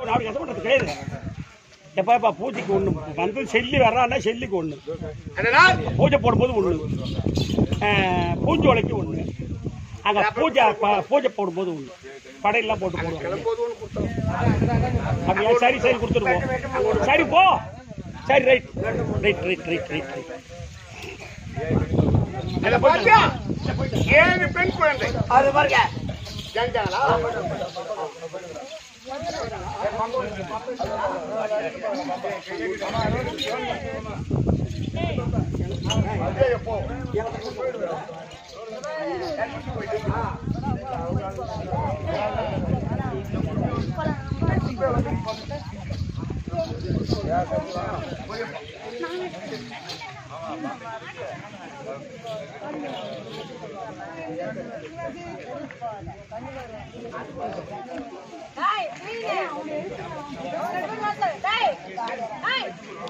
அப்படி கஷ்டப்படுறது கிடையாது எப்பா எப்பா பூஜைக்கு ஒண்ணு வந்து செல்லி வர்றான்னா செல்லிக்கு ஒண்ணு அதனால் பூஜை போடும்போது ஒண்ணு ஆஹ், பூஞ்சோலைக்கு ஒண்ணு அங்க பூஜை ப- பூஜை போடும்போது ஒண்ணு படையெல்லாம் போட்டு போடுவாங்க கிளம்போது ஒன்று கொடுத்தோம் அப்படியா சரி சரி கொடுத்துருவோம் சரி போ சரி right right right right right right இதை பாத்தியா ஏழு பெண் குழந்தை அது பாருங்க ஜெயிச்சாங்களா டேய் நீங்க டேய் டேய்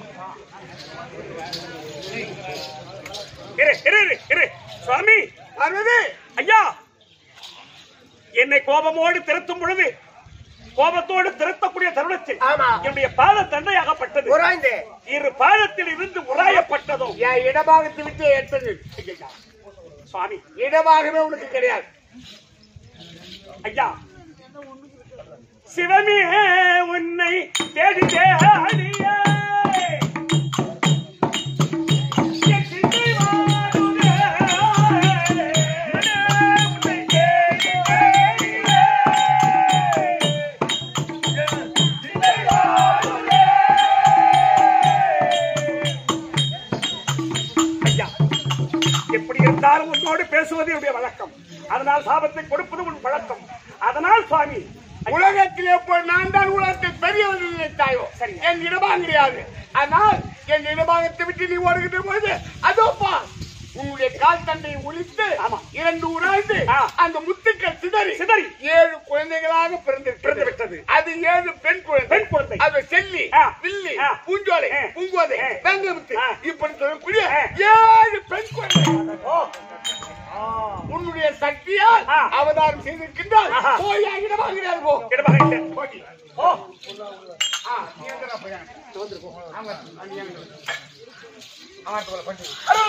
இரு இரு இரு இரு சுவாமி பார்வதி ஐயா என்னை கோபமோடு திருத்தும் பொழுது கோபத்தோடு திருத்தக்கூடிய தருணத்தில் ஆமா. என்னுடைய பாத தண்டையாகப்பட்டது உராய்ந்து இரு பாதத்தில் இருந்து உராயப்பட்டதும் என் இடபாகத்தை விட்டு எடுத்தது ஐயா, சுவாமி இடபாகமே உனக்கு கிடையாது ஐயா சிவமே உன்னை தேடி தேடியே என் சிந்தை வாழுதே. உன்னை தேடி தேடியே. என் சிந்தை வாழுதே. ஐயா எப்படி இருந்தாலும் உன்னோடு பேசுவது என்னுடைய வழக்கம் அதனால் சாபத்தை கொடுப்பது உன் பழக்கம் அதனால் சுவாமி உலகத்திலே போய் நான் தான் உலகத்தில் பெரியவர் நினைத்தாயோ சரி. என் இடபாகம் கிடையாது ஆனால் என் இடபாகத்தை விட்டு நீ ஓடுகின்ற போது அதோப்பா உன்னுடைய கால் தண்டையை ஒழித்து ஆமா. இரண்டு உராய்ந்து ஆ. அந்த முத்துக்கள் சிதறி சிதறி. ஏழு குழந்தைகளாக பிறந்திருக்கிறது பிறந்து விட்டது. அது ஏழு பெண் குழந்தை பெண் குழந்தை. அது செல்லி ஆ. வில்லி ஆ. பூஞ்சோலை ஆ. பூங்கோதை ஆ. வெங்கமுத்து ஆ. இப்படி சொல்லக்கூடிய ஆ. ஏழு பெண் குழந்தை உன்னுடைய சக்தியால் ஆ. அவதாரம் செய்திருக்கின்றால் ஆஹா. போய் இடமாகிறார் போ இடமாக இல்லை. போட்டி. ஓ ஆ, நீ எங்கடா போய் அங்க? இங்க வந்துரு, போ. ஆமா, அங்க எங்க? ஆமா, போல, பண்ணு.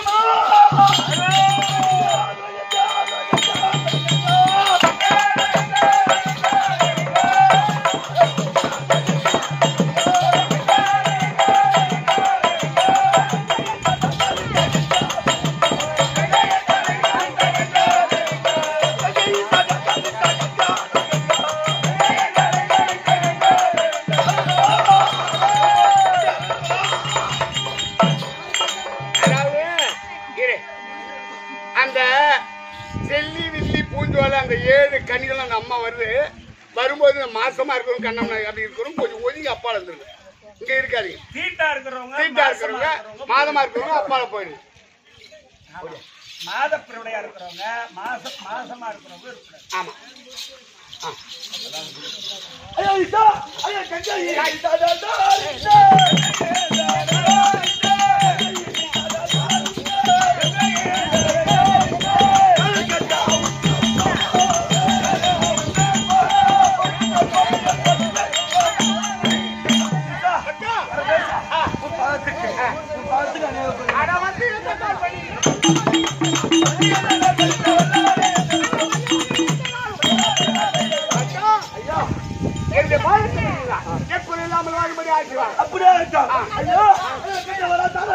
அதாவது, இரு. அந்த செல்லி வில்லி பூஞ்சோலை அந்த ஏழு கனிகள் அந்த அம்மா வருது வரும்போது இந்த மாசமா இருக்கிறவங்க கண்ணம்னா அப்படி இருக்கிறவங்க கொஞ்சம் ஒதுங்கி அப்பால இருந்துருங்க இங்க இருக்காதீங்க தீட்டா இருக்கிறவங்க சீட்டா மாசமா இருக்கிறவங்க இருக்கிறவங்க, மாதமா இருக்கிறவங்க அப்பால போயிடுங்க மாதப்பிரிவினையா இருக்கிறவங்க மாசம் மாசமா இருக்கிறவங்க இருக்கிறாங்க ஆமா ஐயா இதா ஐயா கஞ்சா இதா இதா இதா அக்கா, அட வந்து இந்த கால் பண்ணி. அக்கா, என்னுடைய பாதத்தை விடுங்களா? எப்பொழுது இல்லாமல் வாங்கும்படி ஆக்குவார் அப்படியே இருக்கா ஐயா கஞ்சா வரா தாரா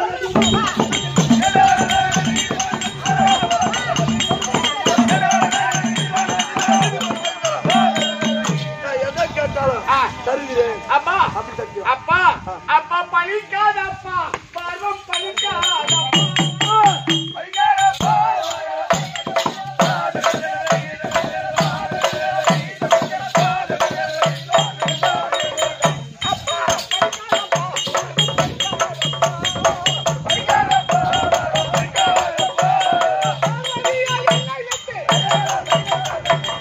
எதை கேட்டாலும் ஆ. தருகிறேன் அப்பா அப்படி சத்தியம் அப்பா அப்பா பழிக்காத அப்பா பருவம் பழிக்காத அப்பா.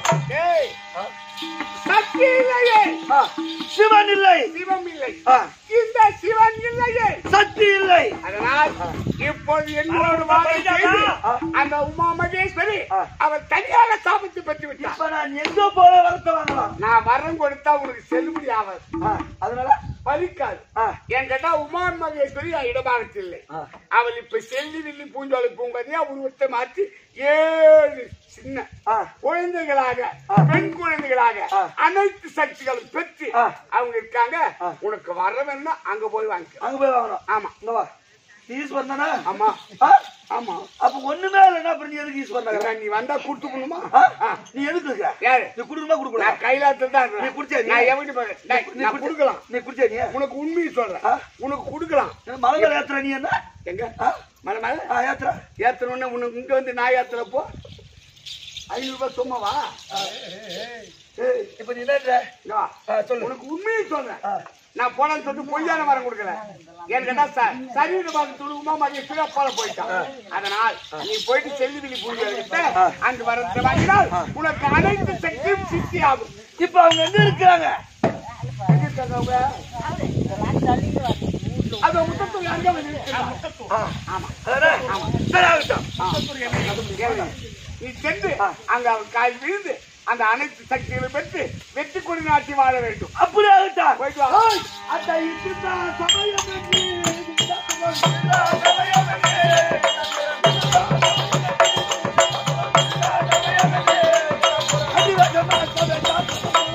ஏய், சக்தி இல்லையே ஆ, சிவன் இல்லை சிவம் இல்லை ஆ, இந்த சிவன் இல்லையே சக்தி இல்லை அதனால் இப்போது என்னோடு வாழை செய்து அந்த உமா மகேஸ்வரி அவர் தனியாக சாபத்து பெற்று விட்டார் இப்ப நான் எங்க போல வரத்த வாங்கலாம் நான் வரம் கொடுத்தா உனக்கு செல்லுபடி ஆகாது ஆ, அதனால பலிக்காது ஆ, என் கேட்டா உமா மகேஸ்வரி இடமாகத்தில்லை ஆ. அவள் இப்ப செல்லி வில்லி பூஞ்சோலை பூங்கதியா உருவத்தை மாற்றி ஏழு சின்ன ஆ. குழந்தைகளாக ஆ. பெண் குழந்தைகளாக ஆ. அனைத்து சக்திகளும் பெற்று ஆ. அவங்க இருக்காங்க ஆ. உனக்கு வர வேணும்னா அங்க போய் வாங்கிக்க அங்க போய் வாங்கணும் ஆமா இங்க வா நீ ஈஸ்வரன் தானே ஆமா ஆ? ஆமா அப்ப ஒண்ணுமே இல்லைன்னா அப்புறம் நீ எதுக்கு ஈஸ்வரன் நகர நீ வந்தா கூட்டு போகணுமா நீ எதுக்கு இருக்க யாரு நீ குடுக்கணுமா குடுக்கல நான் கைலாத்துல தான் நீ இருக்கிறேன். குடிச்சியா நீ? நான் எப்படி போறேன் டேய், நீ நான் குடிச்ச- கொடுக்கலாம் நீ குடிச்சா நீ உனக்கு உண்மையை சொல்றேன் ஆ? உனக்கு கொடுக்கலாம் மலை மேல ஏத்துற நீ என்ன எங்க ஆ? மலை மேல ஆ, ஏத்துற ஏத்தணும்னு உனக்கு இங்க வந்து நான் ஏத்தலப்போ ஐநூறு ரூபாய் சும்மாவா ஏய், இப்ப நீ என்ன இங்க வா. ஆ, சொல்லு உனக்கு உண்மையை சொல்றேன் ஆ. நான் போனேன்னு சொல்லிட்டு பொய்யான வரம் கொடுக்கல எனக்கு என்ன சார் சரீர பார்த்து துணுக்குமா மதிய சிறப்பால போயிட்டான் அதனால் நீ போயிட்டு செல்லி விழி பூஜை அங்க வரத்தை வாங்கினால் உனக்கு அனைத்து சக்தியும் சித்தி ஆகும் இப்ப அவங்க எங்க இருக்கிறாங்க எங்க இருக்காங்க அவங்க? அது முத்தத்தூர் அங்க வந்து இருக்கிறாங்க. ஆமா அதானே? சரி, ஆகட்டும். கேளு. நீ சென்று அங்க அவன் கால் விழுந்து அந்த அனைத்து சக்திகளை பெற்று வெற்றி கொடி நாட்டி வாழ வேண்டும் அப்படி ஆகட்டும். போயிட்டு வா. ஏய், அந்த இதுதான் சமயம் என்று, இதுதான் சமயம் என்று. அதிவேகமா சமைத்தால்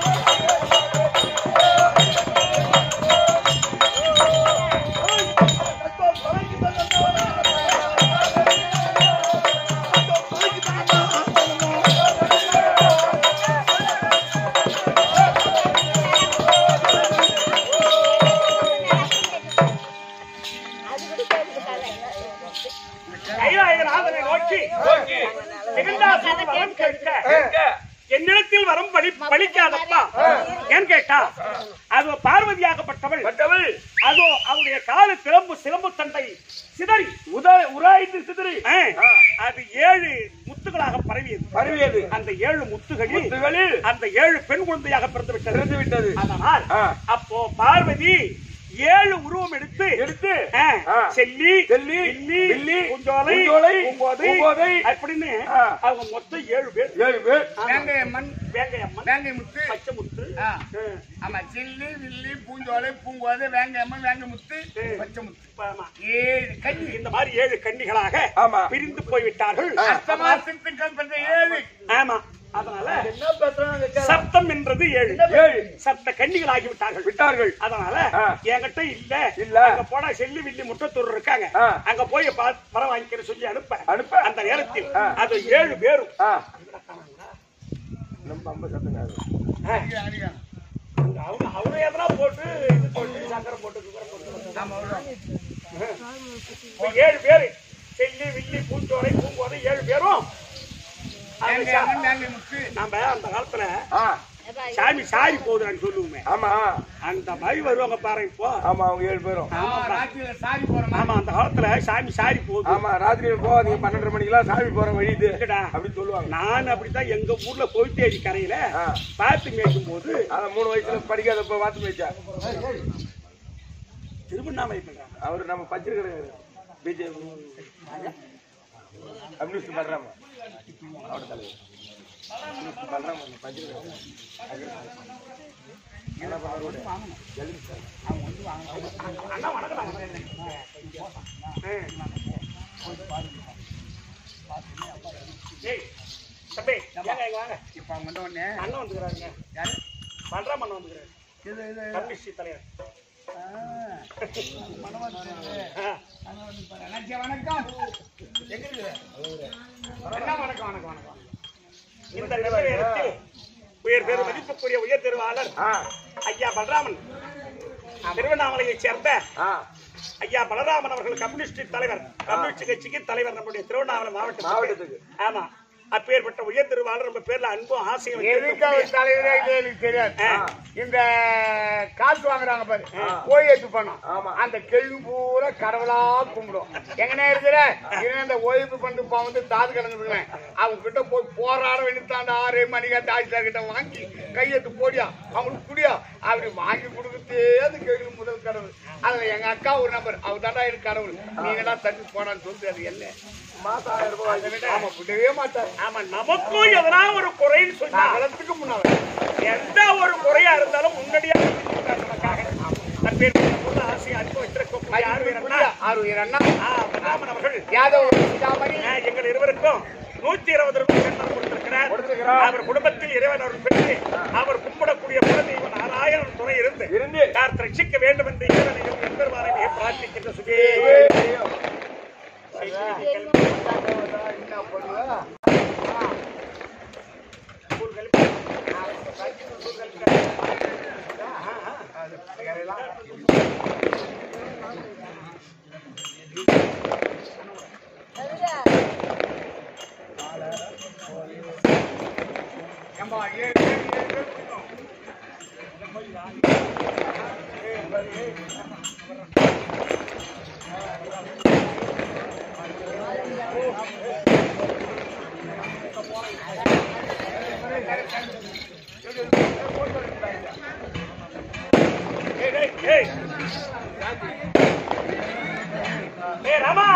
அது கூட கேட்டுக்கிட்டாங்க கைலாயநாதனை நோக்கி ஜெகண்டாசுரன் வரம் கேட்க என்னிடத்தில் வரம் பலி பலிக்காதப்பா ஏன் கேட்டா அது பார்வதியாகப்பட்டவள் அதோ அவருடைய கால சிலம்பு சிலம்பு தண்டை சிதறி உத உராய்ந்து சிதறி ஆ, அது ஏழு முத்துகளாக பரவியது பரவியது அந்த ஏழு முத்துகளில் முத்துகளில் அந்த ஏழு பெண் குழந்தையாக பிறந்து விட்டது திறந்து விட்டது அதனால் ஆ. அப்போ பார்வதி ஏழு உருவம் எடுத்து எடுத்து ஆ, ஆ. செல்லி செல்லி, வில்லி வில்லி, குஞ்சோலை குஞ்சோலை, பூங்கோதை பூங்கோதை, அப்படின்னு ஆ. அவங்க மொத்தம் ஏழு பேர் ஏழு பேர் வேங்கை அம்மன் வேங்கை அம்மன் வேங்கை முத்து பச்சை முத்து ஆ. ஆ. ஆமா சில்லி வில்லி பூஞ்சோலை பூங்கோதை வேங்கை அம்மன் வேங்கை முத்து ம். பச்சை முத்து ஆமா. ஏழு கன்னி இந்த மாதிரி ஏழு கன்னிகளாக ஆமா. பிரிந்து போய்விட்டார்கள் அஷ்டமா சித்துக்கள் பெற்ற ஏழு ஆமா அதனால என்ன பேசுறாங்க சப்தம் என்றது ஏழு ஏழு சப்த கன்னிகள் ஆகி விட்டார்கள் விட்டார்கள் அதனால ஆ. என்கிட்ட இல்ல இல்ல. அங்க போனா செல்லி வில்லி முட்டத்தூர் இருக்காங்க ஆ. அங்க போய் பா- பரம் வாங்கிக்கிற சொல்லி அனுப்ப அனுப்ப. அந்த நேரத்தில் ஆ. அது ஏழு பேரும் ஆ. நம்ம அம்மா சத்தங்க ஆ, அங்க அவங்க அவங்க எதனா போட்டு இது போட்டு சக்கரை போட்டு சுகரை போட்டு இப்ப ஏழு பேரு செல்லி வில்லி பூஞ்சோலை பூங்கோதை ஏழு பேரும் அந்த வேங்கை சா- அம்மன் வேங்கை முத்து நம்ம அந்த காலத்துல ஆ சாமி சாரி போகுதுன்னு சொல்லுவோமே ஆமா அந்த மாதிரி வருவாங்க பாரு இப்போ ஆமா அவங்க ஏழு பேரும் ஆமா ராத்திரியில சாரி போற மாதிரி ஆமா அந்த காலத்துல சாமி சாரி போகுது ஆமா ராத்திரி போகாதீங்க பன்னெண்டரை மணிக்கெல்லாம் சாமி போற வழி இது இல்லடா. அப்படின்னு சொல்லுவாங்க நான் அப்படித்தான் எங்க ஊர்ல கோயிட்டேரி கரையில ஆ. பார்த்து மேய்க்கும் போது அதான் மூணு வயசுல படிக்காதப்ப வாத்து மேய்ச்சா திருவண்ணாமலை பண்றாங்க அவரு நம்ம பச்சிருக்கிறாரு பிஜேபி கம்யூனிஸ்ட் பண்றாம அவரோட தலைவர் கம்யூனிஸ்ட் பண்றாம பச்சிருக்கிறாரு என்ன பண்ணாரு அண்ணா வணக்கம் ஏய் தம்பி ஏங்க இங்க வாங்க இப்ப அவங்க வந்த உடனே அண்ணன் வந்துக்கிறாருங்க யாரு பண்றாம அண்ணன் வந்துக்கிறாரு இது இது கம்யூனிஸ்ட் தலைவர் ஆ, மனவாட்டி தலைவர். ஆ. அண்ணாச்சி, வணக்கம் எங்க இருக்குது அண்ணா, வணக்கம் வணக்கம் வணக்கம் இந்த நேரத்தில் உயர் பெரு மதிப்புக்குரிய உயர் திருவாளர் ஆ ஐயா பலராமன் திருவண்ணாமலையைச் சேர்ந்த ஆ ஐயா பலராமன் அவர்கள் கம்யூனிஸ்ட் தலைவர் கம்யூனிஸ்ட் கட்சிக்கு தலைவர் நம்முடைய திருவண்ணாமலை மாவட்டத்துக்கு மாவட்டத்துக்கு. ஆமா அப்பேற்பட்ட உயர் திருவாளர் நம்ம பேர்ல அன்பும் ஆசையும் எதுக்கு வச்சிருக்கக்கூடிய அவர் தலைவரே இல்லை எனக்கு தெரியாது ஆ. இந்த கால் காசு வாங்குறாங்க பாரு போய் எடுத்து பண்ணோம் ஆமா. அந்த கேள்வி பூரா கடவுளா கும்பிடும் எங்கனே இருக்கிற இவன் அந்த ஓய்வு பண்ணி இப்ப வந்து தாது கிடங்குதுங்க அவங்க கிட்ட போய் போராட வேண்டியதாண்டா ஆறு மணிக்கா தாஜ்தார் கிட்ட வாங்கி கையெழுத்து போடியா அவங்களுக்கு குடியா அப்படி வாங்கி கொடுக்கத்தே அந்த கேள்வி முதல் கடவுள் அதுல எங்க அக்கா ஒரு நம்பர் அவர் தாண்டா எனக்கு கடவுள் நீங்களா தட்டி போடான்னு சொல்லிட்டு அது என்ன மாசம் ஆயிரம் ரூபாய் வாங்கிட்டு ஆமா விடவே மாட்டார் ஆமா நமக்கும் எதனா ஒரு குறைன்னு சொன்னா நகரத்துக்கு முன்னால எந்த ஒரு குறையா இருந்தாலும் முன்னாடியாக செஞ்சுட்டார் நமக்காக அப்பேற்பட்ட பொருள் ஆசை அன்பு வைத்திருக்கும் யார் வேறன்னா ஆறு உயிர் அண்ணா ஆ, பதாமன் அவர்கள் யாதவ் சிதாமணி ஆ, எங்கள் இருவருக்கும் நூத்தி இருபது ரூபாய் கட்டணம் கொடுத்திருக்கிறார் கொடுத்திருக்கிறார். அவர் குடும்பத்தில் இறைவன் அவர் பெற்று அவர் கும்பிடக்கூடிய குலதெய்வம் நாராயணன் துணை இருந்து இருந்து. காத்து ரட்சிக்க வேண்டும் என்று இறைவனையும் எம்பெருமானை மிக பிரார்த்திக்கின்ற சுகே என்ன பண்ணுவ ஏம்பா, ஏன் ஏன் ஏன் ஏன் ஏய், ஏய், ஏய். ஏய், ராமா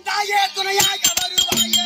தாயே துணையாக வருவாயே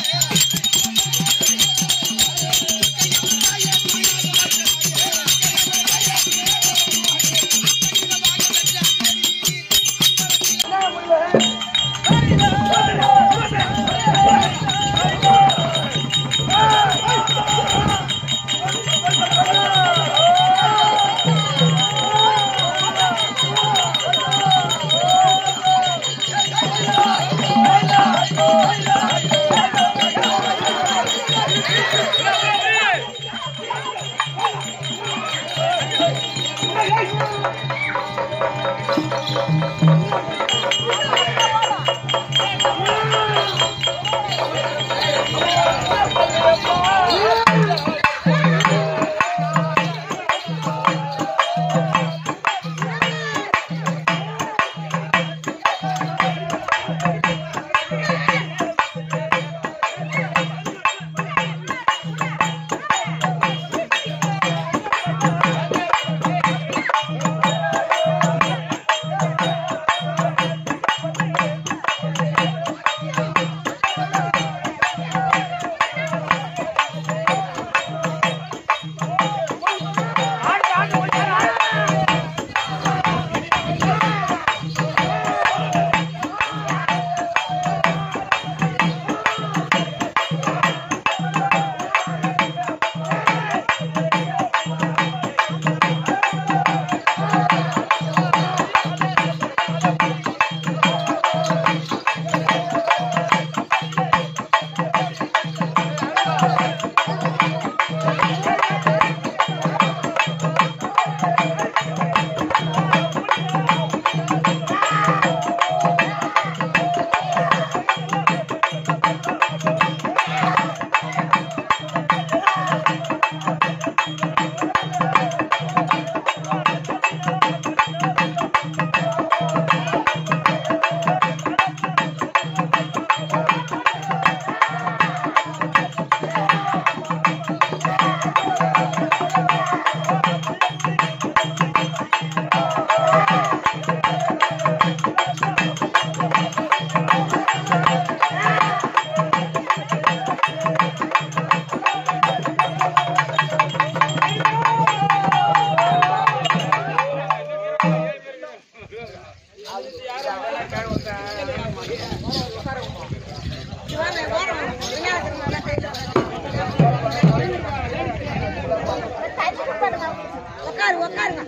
உட்காரு உட்காருங்க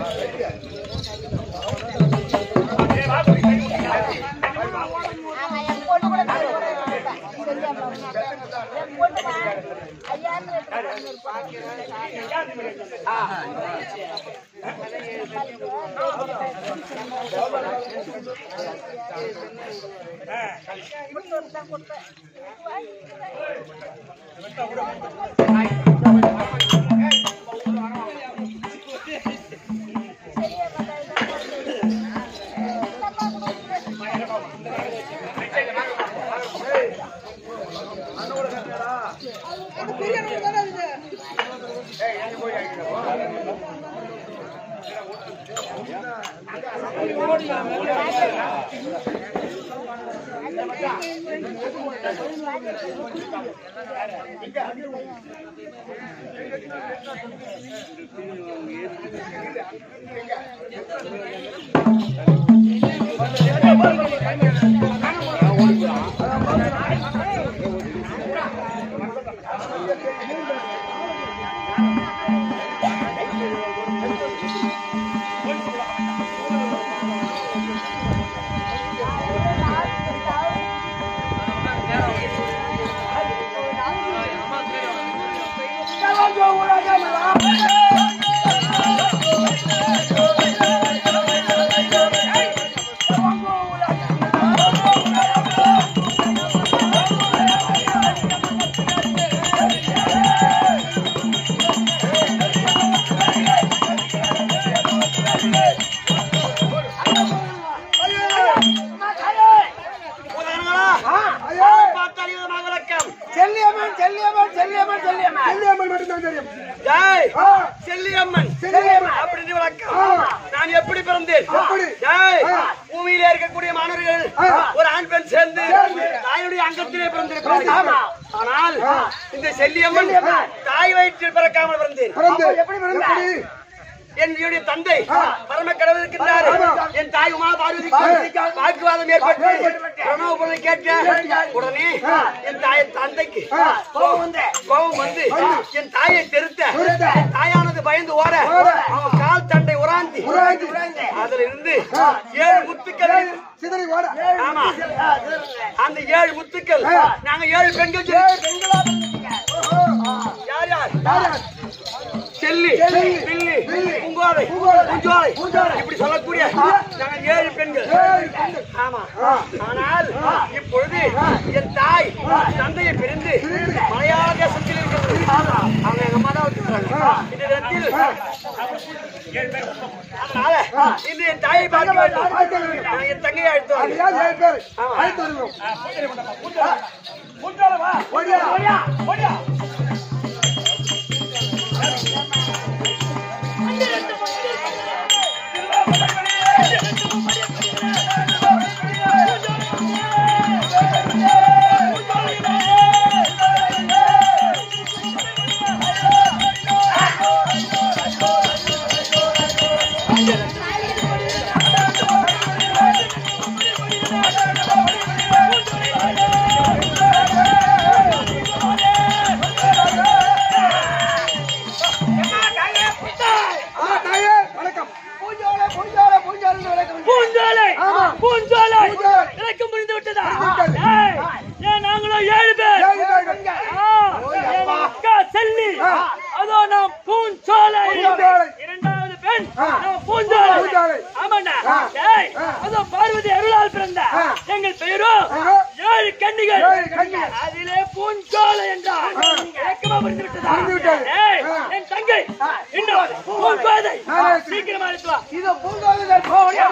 ஆமா, என் பொண்ணு கூட நான் கூட இருப்பேன். தெரியாம என் பொண்ணுமா ஐயாயிரத்துல எடுத்து பொண்ணு இருப்பாங்க. செல்லியம்மன் செல்லியம்மன் செல்லியம்மன் செல்லியம்மன் செல்லியம்மன் மட்டும்தான் தெரியும் ஏய், ஆ, அங்கத்திலே பிறந்திருக்கிறார்கள் ஆனால் இந்த செல்லியம்மன் தாய் வயிற்றில் பிறக்காமல் பிறந்தேன் பிறந்து எப்படி பிறந்த? எப்படி? என்னுடைய தந்தை பரம கடவுள் இருக்கின்றார் என் தாய் உமா பார்வதி வாக்குவாதம் ஏற்பட்டு பிரணவ பொருளை கேட்ட உடனே என் தாய் தந்தைக்கு கோபம் வந்து கோபம் வந்து என் தாயை தெருத்த என் தாயானது பயந்து ஓட அவன் கால் தண்டை உராந்தி உராய்ந்து. அதுல இருந்து ஏழு முத்துக்கள் சிதறி ஓட ஆமா அந்த ஏழு முத்துக்கள் நாங்க ஏழு பெண்கள் யார் யார் செல்லி பில்லி பூங்கோதை பூஞ்சோலை இப்படி சொல்லக்கூடிய நாங்க ஏழு பெண்கள் ஆமா ஆனால் இப்பொழுது என் தாய் தந்தையை பிரிந்து மலையாள தேசத்தில் இருக்கிறது அவங்க எங்க அம்மா தான் வச்சிருக்காங்க இந்த இடத்தில் அதனால இது என் தாயை பார்க்க வேண்டும் நான் என் தங்கையை அழைத்து அது வரேன். யார் ஏழு பேர் அழைத்து வருவோம் ஓடியா ஓடியா ஆ, தாயே வணக்கம் பூஞ்சோலை பூஞ்சோலை பூஞ்சோலை வணக்கம் பூஞ்சோலை ஆமா. பூஞ்சோலை பூஞ்சோலை. இலக்கம் முடிந்து விட்டதா விட்டது. ஏய், ஏன் நாங்களும் ஏழு பேர் ஏழு பேர்கள். ஆ, என் அக்கா செல்லி அதோ நாம் பூஞ்சோலை பூஞ்சோலை. இரண்டாவது பெண் ஆ. நாம் பூஞ்சோலை பூஞ்சோலை. ஆமாண்டா ஆ. ஏய், ஆ. அதோ பார்வதி அருளால் பிறந்த ஆ. எங்கள் பெயரோ ஆஹா. ஏழு கன்னிகள் ஏழு கன்னிகள். அதிலே பூஞ்சோலை என்றால் ஆ. இலக்கமா புரிந்து விட்டதா புரிந்து விட்டது. ஏய், ஆ. என் தங்கை இன்னும் பூங்கோதை நானே சீக்கிரமா எடுத்து வா இதோ பூங்கோதை ஓடியா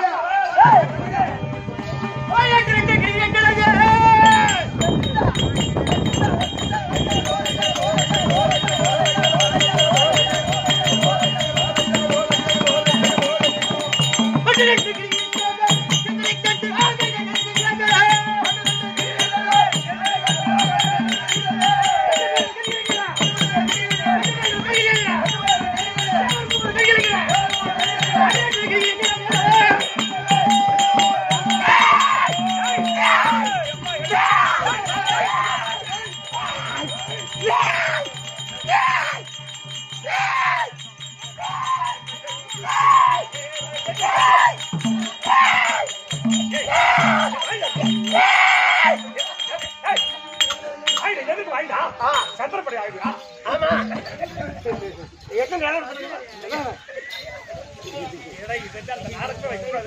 ஆயிடு, எதுக்கு வாயிடா? சந்திரப்படி ஆயிடுடா. எத்தனை நேரம் சொல்லுங்க? ஏடா, இதுதான் அந்த நாரத்தை வைக்கக்கூடாது.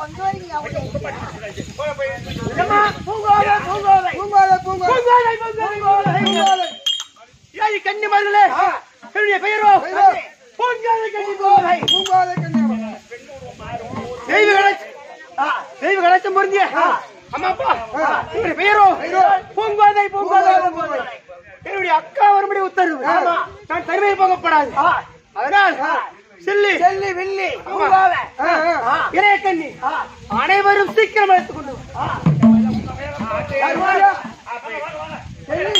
ஏம்மா, பூங்கோதை, பூங்கோதை. பூங்கோதை பூங்கோதை பூங்கோதை, பூங்கோதை. ஏய், கன்னிமார்களே, என்னுடைய பெயரோ பெயரோ. பூங்கோதை கன்னிமார்கள். பூங்கோதை கன்னியம்மன் தெய்வ கணேச- ஆ, தெய்வ கணேசம் பொருந்திய அம்மா அப்பா என்னுடைய பெயரோ பெயரோ. பூங்கோதை பூங்கோதை பூங்கோதை. என்னுடைய அக்கா வரும்படி உத்தரவு நான் தனிமை போகப்படாது அதனால் செல்லி செல்லி வில்லி பூங்கோதை ஆ, ஆ. இளைய கண்ணி அனைவரும் சீக்கிரம் எடுத்துக் கொண்டு வா. யார் வாயா? செல்லி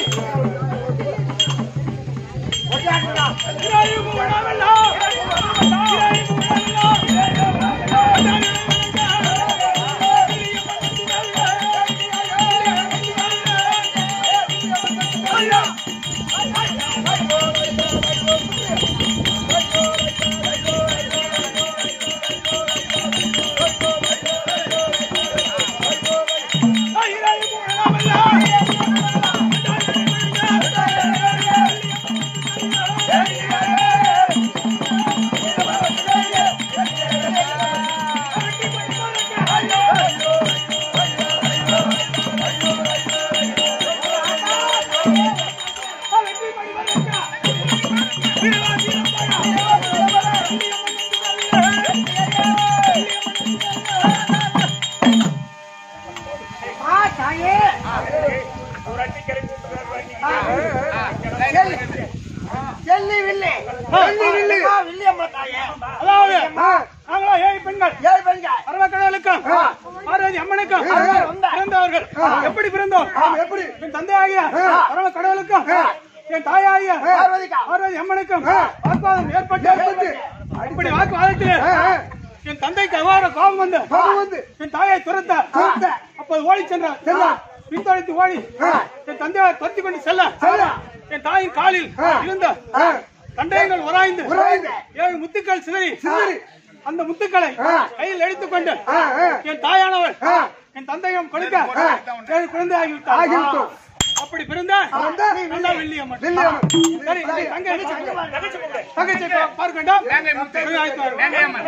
செல்லி வில்லி செல்லி வில்லி வில்லி அம்மா தாயே அதாவது ஆ, நாங்களா ஏழு பெண்கள் ஏழு பெண்கள் பரமக்கடவுளுக்கும் பார்வதி அம்மனுக்கும் பிறந்தவர்கள் எப்படி பிறந்தோம் ஆமா, எப்படி? என் தந்தையாகிய பரம கடவுளுக்கும் என் தாயாகிய பார்வதி அம்மனுக்கும் வாக்குவாதம் ஏற்பட்டு ஏற்பட்டு. இப்படி வாக்குவாதத்தில் ஆ, ஆ. என் தந்தைக்கு அவ்வாறு கோபம் வந்து கோபம் வந்து. என் தாயை துரத்த துரத்த. அப்போது ஓடி சென்றார் சென்றார். பின்தொடர்ந்து ஓடி என் தந்தையை துரத்தி கொண்டு செல்ல செல்ல. என் தாயின் காலில் ஆ. இருந்த ஆ. தண்டயங்கள் உராய்ந்து உராய்ந்து. ஏழு முத்துக்கள் சிதறி சிதறி. அந்த முத்துக்களை ஆ. கையில் எடுத்துக்கொண்டு ஆ, ஆ. என் தாயானவள் ஆ. என் தந்தையம் கொடுக்க ஆ. ஏழு குழந்தை ஆகிவிட்டார் ஆகிவிட்டோம். அப்படி பிறந்த பிறந்த நல்லா வெள்ளியம்மன் வெள்ளியம்மன். சரி நீ தங்கை தங்கச்சி பா- பார்க்க வேண்டாம் வேங்கை முத்து. போய் அழைத்து வாருங்கள். வேங்கையம்மன்.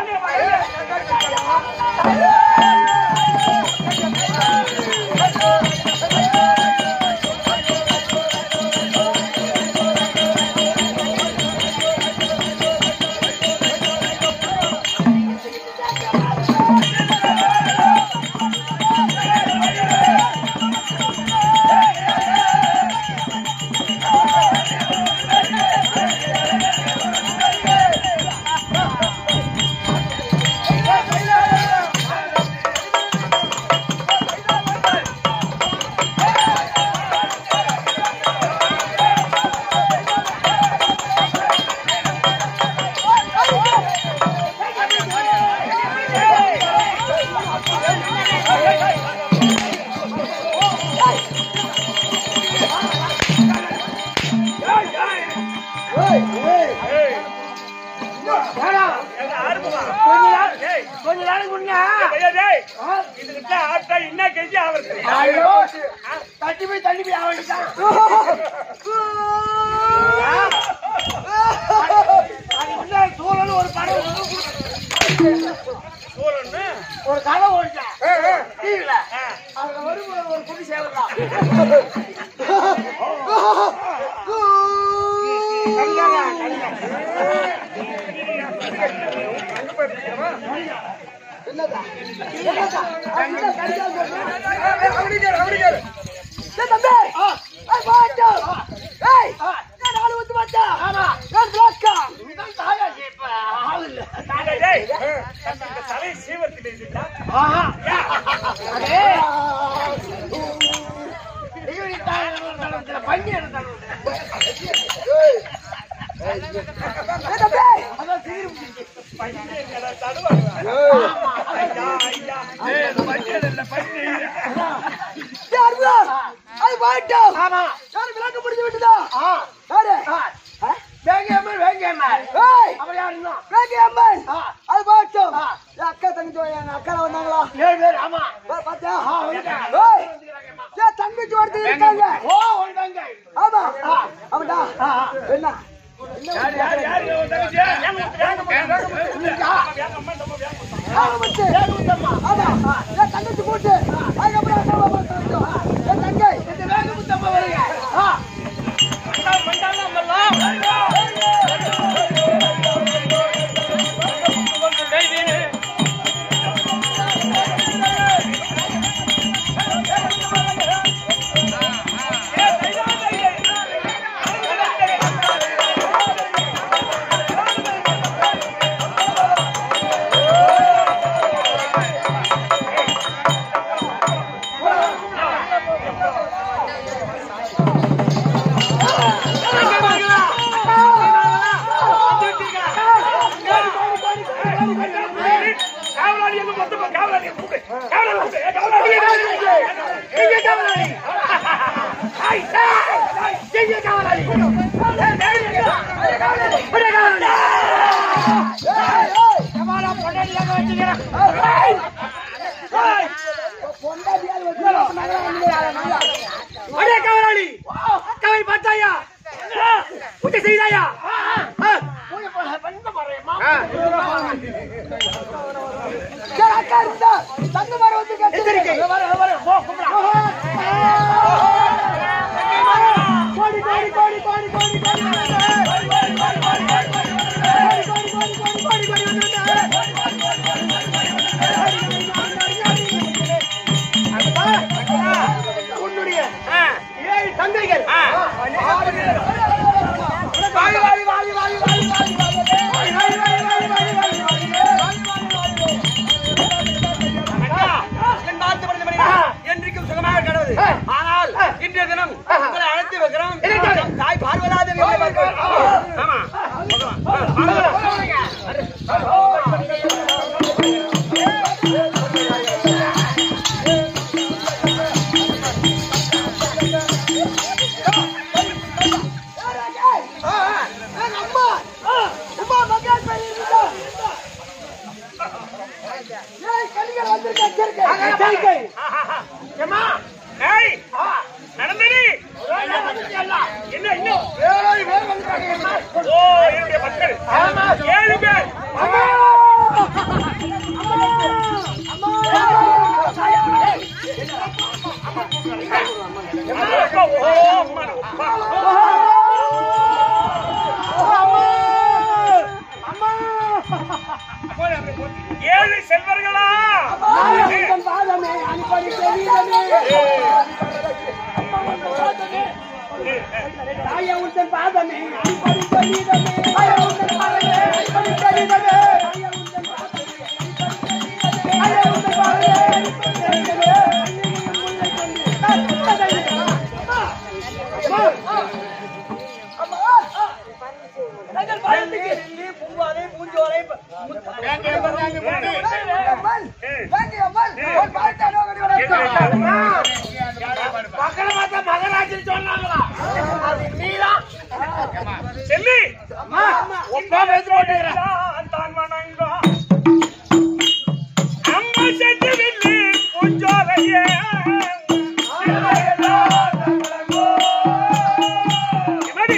கொஞ்ச நாளைக்கு முன்ன இதுகிட்ட ஆட்டா என்ன கெஞ்சி அவருக்கு ஐயோ தட்டி போய் தள்ளி போய் அவன்கிட்டான் அது உள்ள சூழல் ஒரு படம் ஒரு கதை ஓடிட்டேன் டிவில அதுல வரும் ஒரு குடி சேவல் தலை சீவத்தில் இருந்தா பண்ணி அது போயிட்டோம் ஆமா யாரு விளக்கு பிடிச்சு விட்டுதா யாரு வேங்கியம்மன் வேங்கியம்மன் அவர் யாருன்னா வேங்கியம்மன் அது போயிட்டோம் என் அக்கா தங்கச்சி எங்க அக்கா வந்தாங்களா ஏழு பேர் ஆமா பாத்தியா ஏய், என் தங்கச்சி ஒருத்தர் இருக்காங்க ஓ வந்தாங்க ஆமா அவன்டா என்ன ஆமா என் தங்கச்சி போட்டு அதுக்கப்புறம் அக்கா பாப்பா தங்கச்சி. என் தங்கை இந்த வேகமுத்தம்மா வருங்க ஆ காவலாளி எங்க மொத்தமா காவலாளி கூப்பிடு காவலாளி கூப்பிடு. ஏய், காவலாளி எங்க காவலாளி ஐய், ஏய், ஏய், எங்க காவலாளி ஏய், ஏய், எங்க காவலாளி புடி காவலாளி ஏய், ஏய், எவாடா பொண்டாட்டியாக வச்சுக்கிறேன் ஏய், ஏய், அடே காவலாளி அக்காவை பார்த்தாயா ஆ, பூஜை செய்தாயா ஆ, சரி, அக்கா இருந்தா தங்க மரம் வந்து கட்டிருக்கு கோடி கோடி கோடி கோடி கோடி கோடி உன்னுடைய ஏழு தந்தைகள் வாய் வாய் வாய் வாய் வாய் வாய் வாய் வாய் வாய் வாய் வாய் வாய் வாய் வாய் ஓ அம்மா அப்பா. ஏழு செல்வர்களா பாதமே அனுப்படி தெரியுதமே தாயா உந்தன் பாதமே அனுப்படி தெரியுதமே தாயா உந்தன் பாதமே அனுப்படி தெரியுதமே தாயா உந்தன் பாதமே தாயா உந்தன் பாதமே அனுப்படி தெரியுதமே டெல்லி, பூம்பாறை, பூஞ்சோலை, முத்த- ஏங்க, ஏங்க, ஏங்க, மக்களை பார்த்தா மகராஜின்னு சொன்னாங்களா? அது நீதான். செல்லி ஒப்பா பேசுற ஓட்டுகிறேன். தான் வணங்கோ அம்மா சென்று வில்லி பூஞ்சோலையே என்னடி?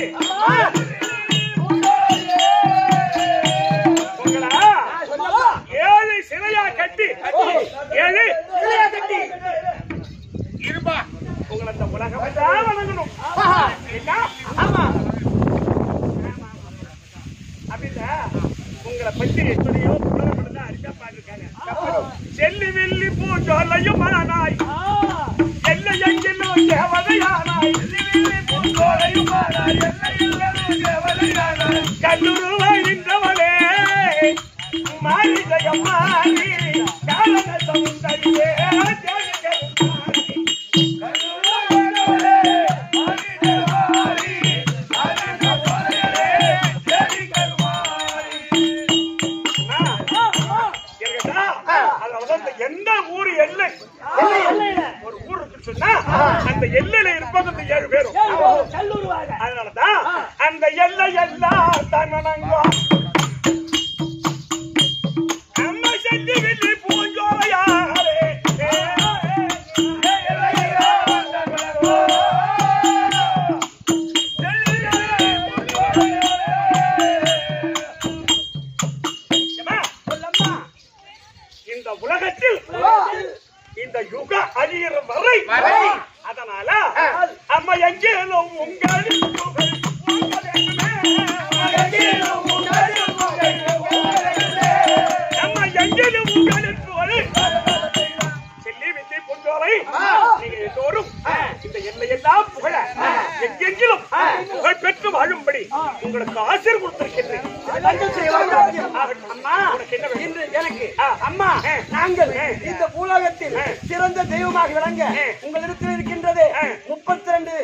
உங்களா? ஏழு சிலையா கட்டி ஏழு சிலையா கட்டி இருப்பா உங்களை இந்த உலகம் எல்லாம் வணங்கணும் என்ன? அப்படில்ல, உங்களை பத்தி எத்தனையோ புலவர்கள் தான் அறிக்கை பாடிருக்காங்க. செல்லி வில்லி பூஞ்சோலையும் ஆனாய் எல்லை எங்கிலும் தேவதையானாய் செல்லி வில்லி பூஞ்சோலையும் ஆனாய் எல்லை எங்கிலும் தேவதையானாய் கல்லுருவாய் நின்றவளே மாறி ஜெயம் மாறி காரண சௌந்தரியே ஜெயம் மாறி எந்த ஊர் எல்லை ஒரு ஊர் இருக்குன்னு சொன்னா அந்த எல்லையில இருப்பாங்க அந்த ஏழு பேரும் அதனாலதான் அந்த எல்லை எல்லாம் தமனங்கோ அம்மா செல்லி வில்லி பூஞ்சோலையாரே இந்த உலகத்தில் இந்த யுக அழியிற வரை வரை. அதனால அம்மா எங்கேனும் உங்களின் புகழ் உங்களுமே. நம்ம எங்கேனும் உங்களின் புகழ் செல்லி வித்தை பூஞ்சோலை நீங்க எல்லோரும் இந்த எல்லையெல்லாம் புகழ எங்கெங்கிலும் புகழ் பெற்று வாழும்படி உங்களுக்கு ஆசிரியர் கொடுத்திருக்கின்றேன் ஆகட்டும். அம்மா, உனக்கு என்ன வேணும்? இன்று எனக்கு ஆ. அம்மா நாங்கள் இந்த பூலோகத்தில் சிறந்த தெய்வமாக விளங்க உங்களிடத்தில் இருக்கின்றது முப்பத்தி ரெண்டு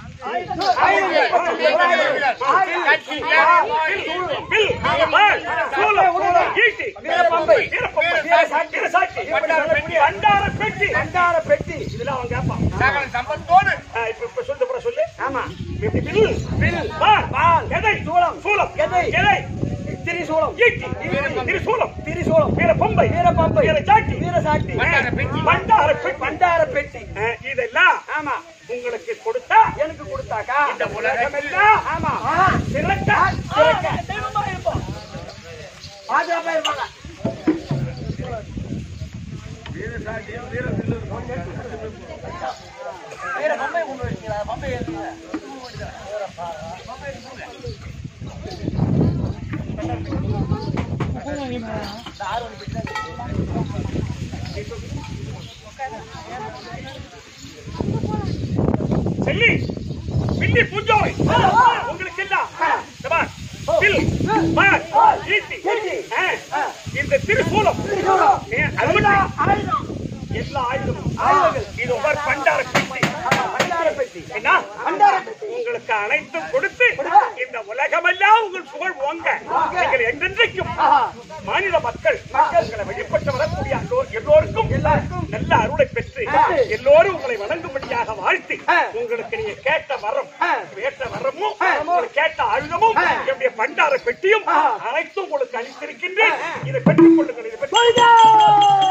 வில், வாள், சூலம், ஈட்டி, வீரப்பம்பை, வீரப்பம்பை, வீரசாட்சி, வீரசாட்சி, பண்டார பெட்டி. கண்டார பெட்டி இதெல்லாம் அவன் கேட்பான். சகல சம்பத்தோடு ஆ, இப்ப இப்ப சொல்லு, அப்புறம் சொல்லு. ஆமா இப்படி வில், வில், வாள், வாள், எதை? சூலம், சூலம், எதை? எதை? திரிசூலம் ஈட்டி, திரிசூலம், திரிசூலம் வீரப்பம்பை, வீரப்பம்பை வீரசாட்சி, வீரசாட்சி பண்டார பெட்டி. பண்டார பெட்டி. பண்டார பெட்டி ஆ, இதெல்லாம் ஆமா உங்களுக்கு கொடுத்தா எனக்கு கொடுத்தாக்கா இந்த உலகமெல்லாம் ஆமா சிறக்க சிறக்க தெய்வமா இருப்போம் பாதுகாப்பா இருப்பாங்க வீர பம்பை கொண்டு வரீங்களா பம்பை ஏத்துங்க செல்லி வில்லி பூஞ்சோலை உங்களுக்கு எல்லாம் இந்த பார், வில், வாள், ஈட்டி, ஆ, இந்த திருசூலம் ஏ, அது மட்டும் எல்லா ஆயுதமும் இது ஒரு பண்டார பெட்டி பண்டார பெட்டி என்ன? உங்களுக்கு அனைத்தும் கொடுத்து இந்த உலகமெல்லாம் உங்கள் புகழ் ஓங்க நீங்கள் என்றென்றைக்கும் மாநில மக்கள் உங்களை வெளிப்பட்டு வரக்கூடிய எல்லோ- எல்லோருக்கும் நல்ல அருளை பெற்று எல்லோரும் உங்களை வணங்கும்படியாக வாழ்த்தி உங்களுக்கு நீங்க கேட்ட வரம் கேட்ட வரமும் உங்களுக்கு கேட்ட ஆயுதமும் என்னுடைய பண்டார பெட்டியும் அனைத்தும் உங்களுக்கு அளித்திருக்கின்றேன் இதை பெற்றுக் கொள்ளுங்கள் இதை பெற்றுக்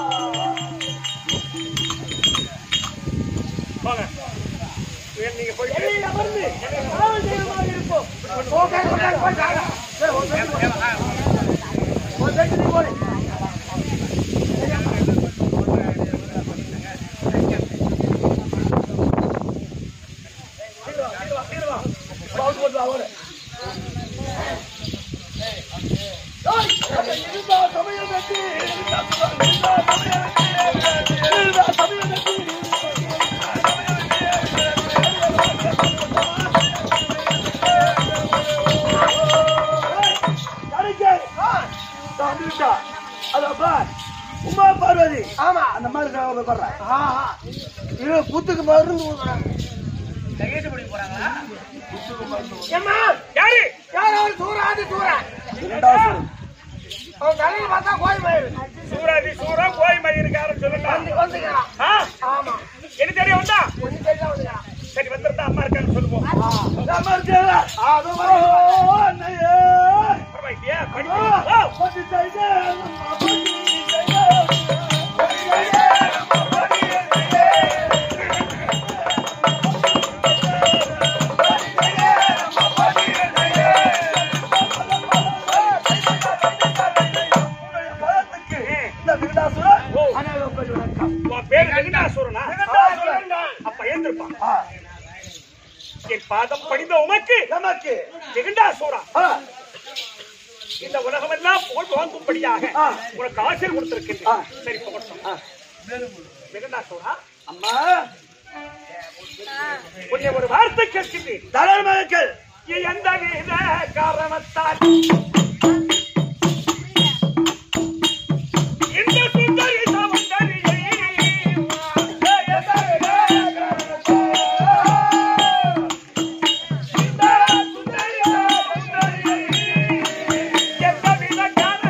வாங்க நீங்க போயிட்டு அந்த மாதிரி நான் உட்கார்றேன். இது புத்துக்கு மருந்து ஊத்துறாங்க. ஏம்மா, யாரு யார் அவரு சூறாதி சூறா? அவன் தலையில பார்த்தா கோயில் மயில். சூராதி சூரா கோய் மயிருக்காரன் சொல்லுங்க வந்து வந்துக்கிறான். ஆ? ஆமா. எனக்கு தெரியும் வந்தா கொஞ்சம் தெரிஞ்சா வந்துக்கிறான். சரி வந்திருந்தா அம்மா இருக்கான்னு சொல்லுவோம் நம்ம இருக்கல. அது வரும். அண்ணையே. பரவாயில்லையா படிக்க ஓ, பத்தி செய்து, பத்தி இந்த விருதாசுரன் ஓ. அநேகம் பேர் வணக்கம். உன் பேரு வெங்கடாசுரனா விருதாசுரன். அப்ப ஏந்திருப்பான் ஆ, என் பாதம் படிந்த உமக்கு நமக்கு வெங்கடாசுரா ஆ, இந்த உலகமெல்லாம் புகழ் வாங்கும்படியாக ஆ. உனக்கு ஆசை கொடுத்திருக்கின்றேன் ஆ. சரி புகட்டும் ஆ. வெங்கடாசுரா அம்மா உன்னை ஒரு வார்த்தை கேட்கின்றேன் தளர்மகள் எந்த வித காரணத்தால் இந்த சுந்தரி சௌந்தரியை எந்த வித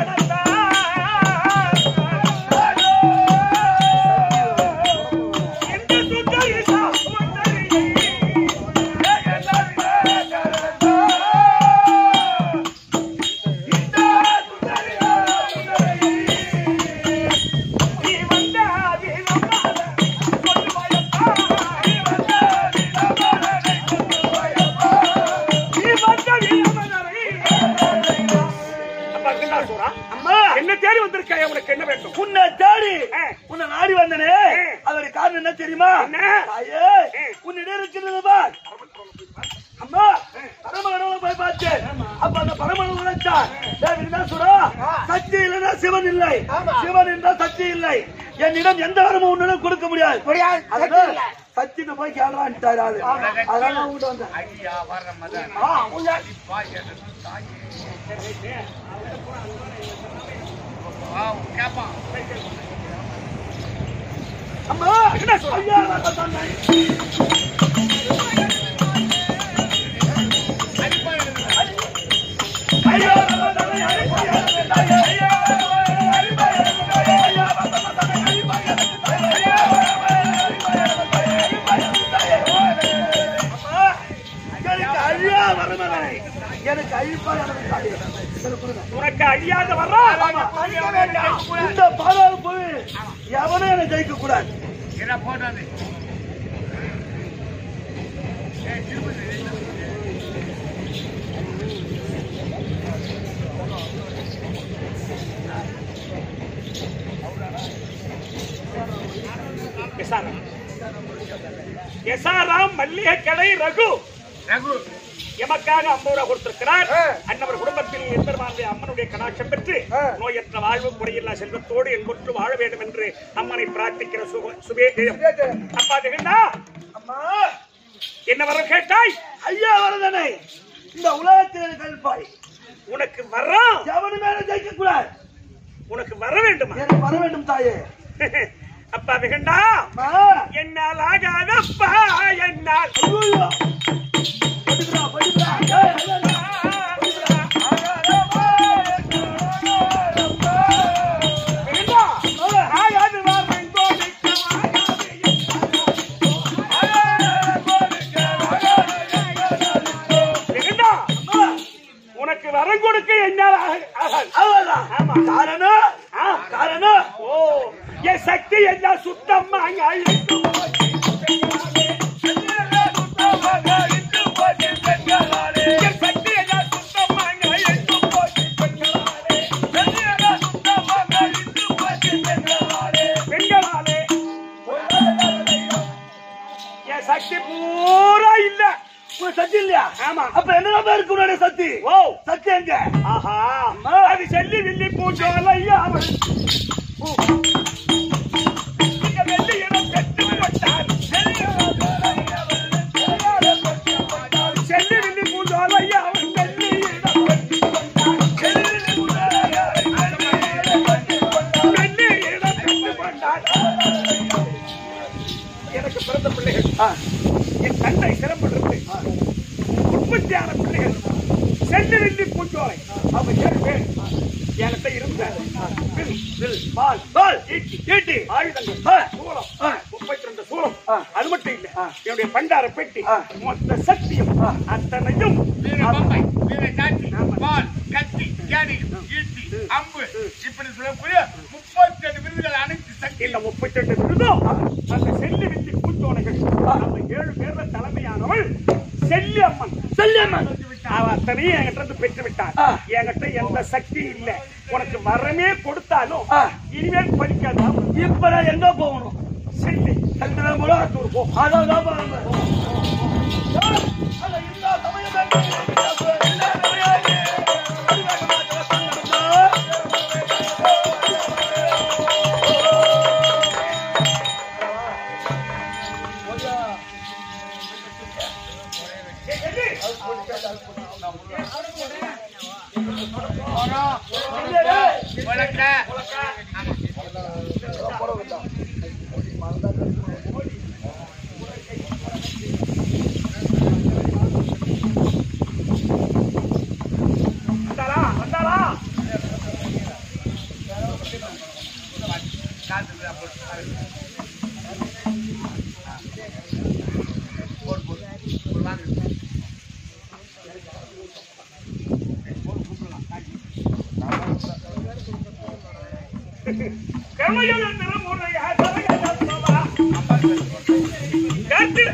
காரணத்தால் இந்த சுந்தரி சௌந்தரியை நீ வந்த வீரமான சொல்லுவாயப்பா நீ வந்த வீரமான சொல்லுவாயப்பா நீ வந்த வீரமனரை அப்பா என்ன சொல்றா அம்மா என்ன தேடி வந்திருக்காய் உனக்கு என்ன வேண்டும் உன்னை தேடி ஆ. உன்னை நாடி வந்தனே ஆ. அதோட காரணம் என்ன தெரியுமா என்ன? தாயே ஆ. உன்னிடம் இருக்கிறது பார் அம்மா பரமகடவுளை போய் பார்த்தேன் அப்ப அந்த பரமகடவுள் நினைச்சான் விருதாசுரா சக்தி இல்லைன்னா சிவன் இல்லை சிவன் என்றால் சக்தி இல்லை என்னிடம் எந்த வரமும் உன்னிடம் கொடுக்க முடியாது அதனால சக்திக்கு போய் கேளான்ட்டாரு ஆளு அதனால நான் உங்கள்கிட்ட வந்தேன் ஐயா வர மதன் ஆ, உங்க- வா எனது தாயே வா கேப்பான் அம்மா என்ன சொல்ற ஐயா நான் சொன்னேன் ஐயா நான் சொன்னேன். ஐயா, ஐயா, அம்மா, எனக்கு அழியா வரமகனை எனக்கு அழிப்பா எனக்கு தாயே. எனக்கு கொடுங்க. உனக்கு அழியாத வர்றா ஆமா, அழிக்க வேண்டாம். இந்த பாதாள போய் எவனும் என்னை ஜெயிக்க கூடாது என்ன போட்டாது எஸ்ஆர்எம் எஸ்ஆர்எம் மல்லிகை கடை ரகு ரகு எமக்காக ஐம்பது ரூபாய் கொடுத்திருக்கிறார் அன்னவர் குடும்பத்தில் எம்பெருமானுடைய அம்மனுடைய கடாட்சம் பெற்று நோயற்ற வாழ்வு குறையில்லா செல்வத்தோடு என்பொற்று வாழ வேண்டும் என்று அம்மனை பிரார்த்திக்கிற சுப- சுபேஜயம் அப்பா ஜெகண்டா அம்மா என்ன வரம் கேட்டாய் ஐயா வரதனை இந்த உலகத்தில் எனக்கு அழிப்பாய் உனக்கு வரம் எவனுமே என்னை ஜெயிக்க கூடாது உனக்கு வர வேண்டுமா எனக்கு வர வேண்டும் தாயே அப்பா வெகண்டா அம்மா என்னால் ஆகாதப்பா என்னால் ஐயோ படிக்கிறா படிக்கிறா ஏய், ஐயா, வெகண்டா, ஆகாது வாரம் கோடிக்கு வெகண்டா, உனக்கு வரம் கொடுக்க என்னால் ஆக- ஆகாது அவ்வளவுதான். ஆமா. காரணம் ஆ, காரணம் ஓ என் சக்தி எல்லாம் சுத்தமா அழித்து போச்சு. என் சக்தி எல்லாம் சுத்தமா அழித்து போச்சு பெண்களாலே என் சக்தி பூரா இல்ல உனக்கு சக்தி இல்லையா ஆமா அப்ப என்னதான் இருக்கு உன்னுடைய சக்தி ஓ சக்தி எங்க ஆஹா அது செல்லி வில்லி பூஞ்சோலையா அவள் இங்க வெள்ளி இடம் பெற்று போட்டார் செல்லி வில்லி பூஞ்சோலையா அவள் வெள்ளி இடம் பெற்று போட்டார். வெள்ளி இடம் பெற்று போட்டார். என் தந்தை சிறப்பிலிருந்து உற்பத்தியான பிள்ளைகள் செண்டு வெள்ளி பூஞ்சோலை அவங்க ஏழு பேர் என்கிட்ட இருந்தார் வில், வில், வாள், வாள், ஈட்டி, ஈட்டி, ஆயுதங்கள், ஆ, சூலம், ஆ, முப்பத்தி ரெண்டு சூலம். அது மட்டும் இல்ல என்னுடைய பண்டார பெட்டி மொத்த சக்தியும் அத்தனையும் வீர பம்பை வீர காட்சி பால் கத்தி கேடி ஈட்டி அம்பு இப்படி சொல்லக்கூடிய முப்பத்தி எட்டு விருதுகள் அனைத்து சக்தி இந்த முப்பத்தி ரெண்டு விருதும் அந்த செல்லி வித்தி பூஞ்சோலைகள் அந்த ஏழு பேர்ல தலைமையானவள் செல்லியம்மன் செல்லியம்மன் அவ அத்தனையும் என்கிட்ட இருந்து பெற்று விட்டார் என்கிட்ட எந்த சக்தி இல்ல உனக்கு வரமே கொடுத்தாலும் இனிமேல் படிக்காதா இப்ப நான் எங்க போகணும் செல்லி சந்திரன் போல போ அதான் தான் பாருங்க வணக்க வந்தாளா வந்தாளா கர்மயோக திருமுறைய சரகதம்பவா. கர்த்தி-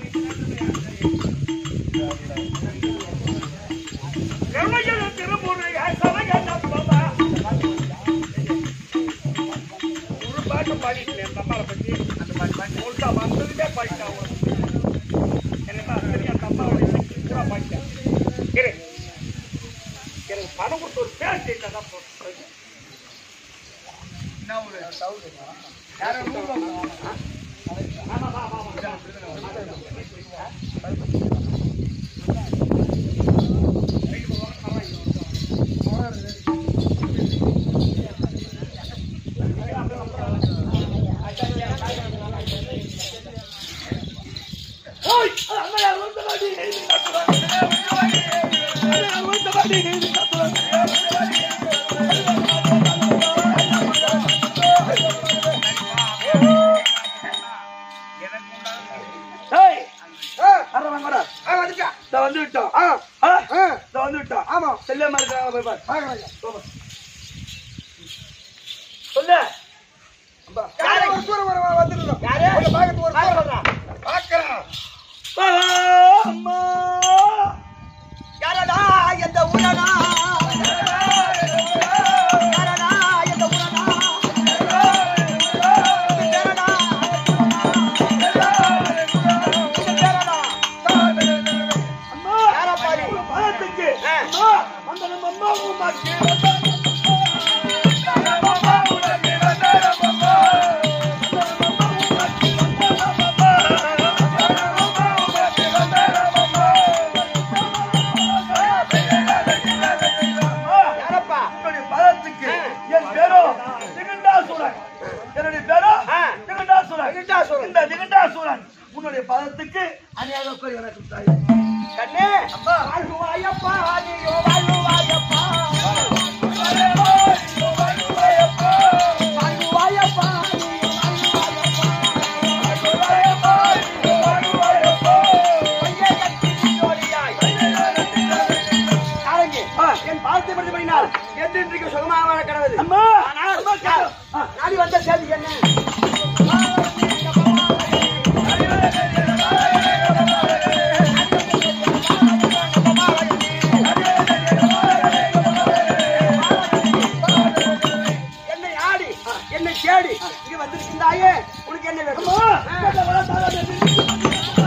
கர்மயோக திருமுறைய சரகதம்பவா. ஒரு பாட்டு பாடிட்டேன் என் அம்மாவை பத்தி. அந்த பாட்டு பாடி முழுசா வந்ததுமே பாடிட்டேன் அவன். எனக்கு அது தெரியும், அந்த அம்மாவுடைய சக்தி பூரா பாடிட்டேன். இரு. எனக்கு பணம் கொடுத்து ஒரு பேர் கேட்டா தான் போதும். என்ன ஒரு ஓய் அம்மா வந்து வாடி வந்து வாடி ஏய் அரை வாங்கடா வந்துட்டா இத வந்து விட்டோம் ஆ ஆ ஆ இத வந்து விட்டோம் ஆமா செல்லம்மா இருக்காங்க போய் பாரு பாக்கறாங்க சொல்லு யாரு ஒரு தூரம் வர வந்துடுறோம் யாரு உங்க பாக்கத்து ஒரு தூரம் பாக்கறேன் அம்மா யாரடா எந்த ஊரடா யாரடா எந்த ஊரடா யாரடா அம்மா யாரா பாரு? உங்க பாதத்துக்கு ஆ. அம்மா அந்த நம்ம அம்மா உமாக்கு யாரப்பா உன்னுடைய பதத்துக்கு என் பேரோ திகண்டாசுரன் என்னுடைய பேரோ ஆ. திகண்டாசுரன் திகண்டாசுரன். இந்த திகண்டாசுரன் உன்னுடைய பதத்துக்கு அநியாக கோரி எனக்கு தாய் கண்ணே அப்பா வாழ்வாயப்பா நீயோ வாழ்வாயப்பா வாழ்வாயப்பா நீயோ வாழ்வாயப்பா ஐயே கட்டி ஜோடியாய் நாளைக்கு என் பாதத்தை படுத்தி பண்ணினால் என்றென்றைக்கு சுகமாக வாழ கடவுது அம்மா ஆனால் அம்மா கேளு. ஆ. நாடி வந்த செய்தி என்ன என்னை ஆடி என்னை தேடி இங்க வந்திருக்கின்றாயே உனக்கு என்ன வேணும் அம்மா ஆ. இந்த வர தாராள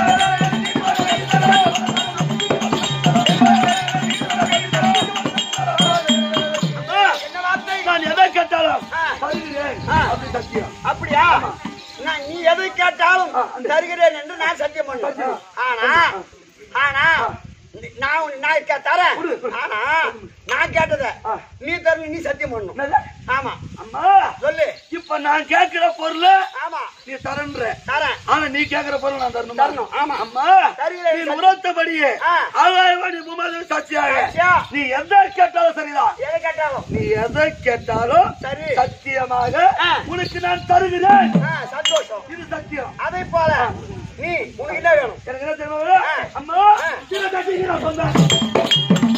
அம்மா, என்ன வார்த்தை நான் எதை கேட்டாலும் ஆ. தருகிறேன் ஆ. அப்படி சத்தியம் அப்படியா நான் நீ எதை கேட்டாலும் ஆ, அந்த- தருகிறேன் என்று நான் சத்தியம் பண்ணுவேன் சத்தியம். ஆனா ஆனா நான் உன் நான் கே- தரேன் கொடு, கொடு. ஆனா நான் கேட்டத ஆ. நீ தரணும் நீ சத்தியம் பண்ணணும் என்னது? ஆமா அம்மா சொல்லு இப்ப இப்ப நான் கேக்குற பொருள் ஆமா நீ தரன்ற தரேன் ஆனா நீ கேக்குற பொருள் நான் தரணும் தரணும், ஆமா. அம்மா சரியில்லை, நீ சரி. உரத்தபடியே ஆ. ஆகாயவாணி பூமாதேவி சாட்சியாக சாட்சியா. நீ எதை கேட்டாலும் சரிதான் எதை கேட்டாலும் நீ எதை கேட்டாலும் சரி. சத்தியமாக ஆ. உனக்கு நான் தருகிறேன் ஆ, சந்தோஷம் இது சத்தியம் அதை போல நீ உனக்கு என்ன வேணும் எனக்கு என்ன தெரியுமா ஆ. அம்மா ஆ. இதை கட்டி நான் சொன்னேன்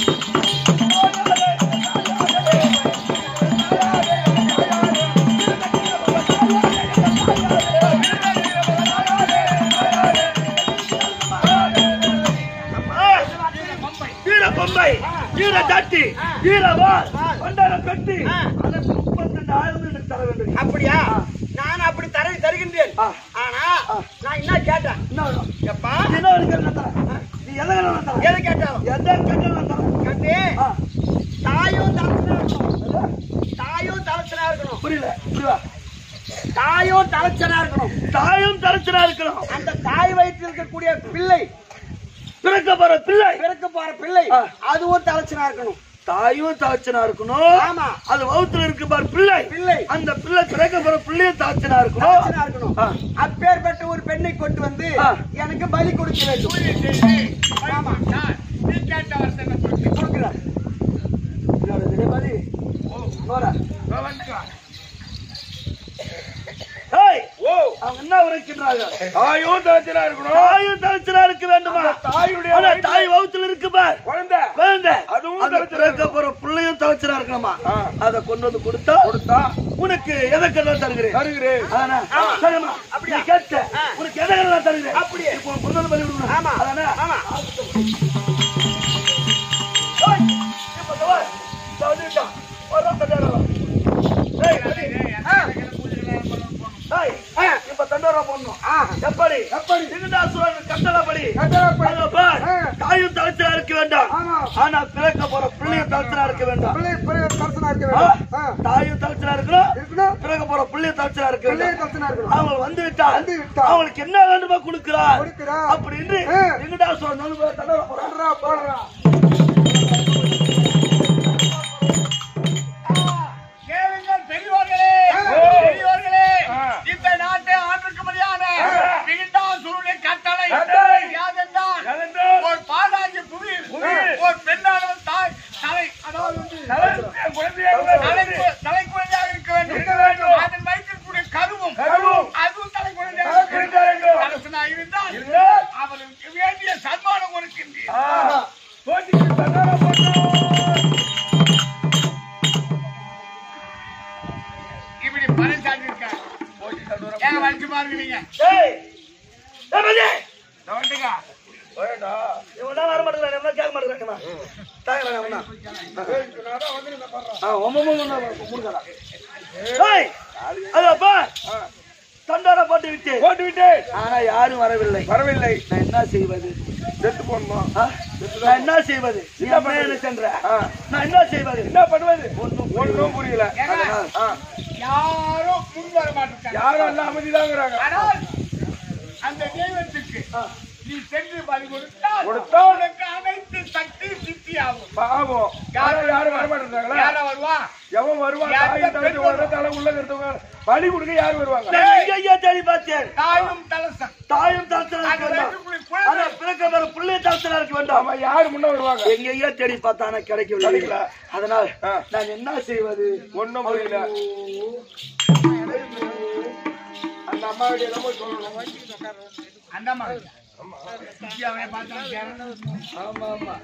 வீர பொம்பை வீர தட்டி வீரவாள் பண்டார கட்டி ஆ. அதற்கு முப்பத்தி ரெண்டு ஆயிரம் எனக்கு தர வேண்டும் அப்படியா நான் அப்படி தர தருகின்றேன் ஆ. ஆனா நான் என்ன கேட்டேன் என்ன வேணும்? எப்பா நீ என்ன வேணும் நான் தரேன் நீ எதை வேணும் நான் தரேன் எதை கேட்டாலும் எதை கேட்டாலும் நான் தரேன் கட்டி ஆ. தாயும் தலைச்சனா இருக்கணும் தாயும் தலைச்சனா இருக்கணும் புரியல புரியல தாயும் தலைச்சனா இருக்கணும் தாயும் தரச்சனா இருக்கணும் அந்த தாய் வயிற்றில் இருக்கக்கூடிய பிள்ளை பிறக்க போற பிள்ளை பிறக்க போற பிள்ளை ஆ. அதுவும் தலைச்சனா இருக்கணும் தாயும் தலச்சனா இருக்கணும் ஆமா. அது வவுத்துல இருக்கு பாரு பிள்ளை பிள்ளை. அந்த பிள்ளை பிறக்க போற பிள்ளையும் தலச்சனா இருக்கணும் தலைச்சனா இருக்கணும் ஆ. அப்பேற்பட்ட ஒரு பெண்ணை கொண்டு வந்து ஆ. எனக்கு பலி கொடுக்க வேண்டும் ஆமா நீ கேட்ட வார்த்தை என்ன சொல்லு? கொடுக்கிறார் என்னோட தினபதி போடா. ஏய், ஓ அவங்க என்ன உரைக்கின்றாங்க தாயும் தலச்சனா இருக்கணும் தாயும் தலச்சனா இருக்க வேண்டுமா தாயுடைய ஆனா வயித்துல- தாய் வவுத்துல இருக்கு பார் குழந்தை குழந்தை அதுவும் அது தலச்சனா பிறக்க போற பிள்ளையும் தலச்சனா இருக்கணுமா ஆ. அத கொண்டு வந்து கொடுத்தா கொடுத்தா உனக்கு எதற்கெல்லாம் தருகிறேன் தருகிறேன் அதானே? சரிம்மா. நீ கேட்ட. உனக்கு எதற்கெல்லாம் நான் தருகிறேன்? அப்படியே. இப்போ உனக்கு கொண்டு வந்து பலி கொடுக்கணும். ஆமா. அதானே? ஆமா ஏய், இப்ப இந்த வா. இந்த வந்துட்டான். வர்றான் தண்டாரவன். ஏய், பலி. ஏய், ஆ. இப்ப தண்டாரவன் போடணும். ஆ. எப்படி? எப்படி? திருநாசுரன் கட்டளைப்படி. கட்டளைப்படி. அதோ பார். ஆ. தாயும் தலச்சலா இருக்க வேண்டாம் ஆமா. ஆனா பிறக்க போற பிள்ளையும் தலச்சலா இருக்க வேண்டாம் பிள்ளை பிள்ளை தலைச்சனா இருக்க ஆ. வேண்டும் ஆ. தாயும் தலச்சலா இருக்கணும் இருக்கணும் பிறக்க போற பிள்ளையும் தலச்சலா இருக்க பிள்ளை வேண்டாம் தலைச்சனா இருக்கணும் அவங்க வந்து விட்டால் வந்து விட்டால். அவங்களுக்கு என்ன வேண்டுமோ கொடுக்கிறார் கொடுக்கிறார். அப்படின்னு ஆ. வெங்கடாசுரன் வந்து போய் தண்டனை போடுறான். போடுறா போடுறா கேளுங்கள் பெரியவர்களே பெரியவர்களே இந்த நாட்டை ஆண்டிருக்கும்படியான மிகுண்டாசுருடைய கட்டளை யாதென்றால் ஒரு பாலாஜி புவி ஒரு பெண்ணானவன் தாய் தலை அதாவது வந்து தலை கு- தலை குழந்தையாக இருக்க வேண்டும் அதன் வயிற்றிற்குரிய கருவும் அதுவும் தலை குழந்தையாக இருக்க வேண்டும் அரசனாக இருந்தால் அவனுக்கு வேண்டிய சன்மானம் கொடுக்கின்றேன் இப்படி பறைசாட்டி இருக்க ஏங்க வச்சு பாருங்க நீங்க ஏய், ஏய் மதி, வந்துங்க இவன் தான் வர மாட்டேங்கிறான், இவன் தான் கேட்க மாட்டேங்கிறான். தாயறான் அவன் தான். ஆ, உன் முகம் ஒண்ணு அவன் முடுங்கடா. ஏய், அதோ பார். தண்டனை போட்டு விட்டு போட்டு விட்டு ஆனா யாரும் வரவில்லை வரவில்லை நான் என்ன செய்வது செத்து போனோமா ஆ? நான் என்ன செய்வது நீ அப்படியே என்ன சென்ற ஆ. நான் என்ன செய்வது என்ன பண்ணுவது ஒண்ணும் ஒன்றும் புரியல அதனால் ஆ. யாரும் முன் வர மாட்டாங்க யாரும் எல்லாம் அமைதிதாங்கிறாங்க ஆனால் அந்த தெய்வத்துக்கு நீ சென்று பலி கொடுத்தால் கொடுத்தா? உனக்கு அனைத்து சக்தி சித்தி ஆகும் பாவம் யாரும் யாரும் வரமாட்டேங்கிறாங்களா யார வருவா எவன் வருவான் யார் தாய் தவிர்த்து பெண் வர தலை உள்ள இருக்கிறவங்க பலி கொடுக்க யார் வருவாங்க நான் எங்கெங்கேயோ தேடி பார்த்தேன் தாயும் தலசம் தாயும் தாத்தனா அது இருக்க வேண்டாம் வயிற்றுக்குள்ளே ஆனா குழந்தை பிறக்க வர பிள்ளைய தாத்தனா இருக்க வேண்டாம் ஆமா யாரு முன்ன வருவாங்க எங்கெங்கேயோ தேடி பார்த்தா ஆனா கிடைக்கவில்லை கிடைக்கல. அதனால் ஆ. நான் என்ன செய்வது ஒண்ணும் புரியல அந்த அம்மா கிட்ட எல்லாம் போய் சொல்லணும் அந்த மாதிரி அவனை பார்த்தா ஆமா ஆமா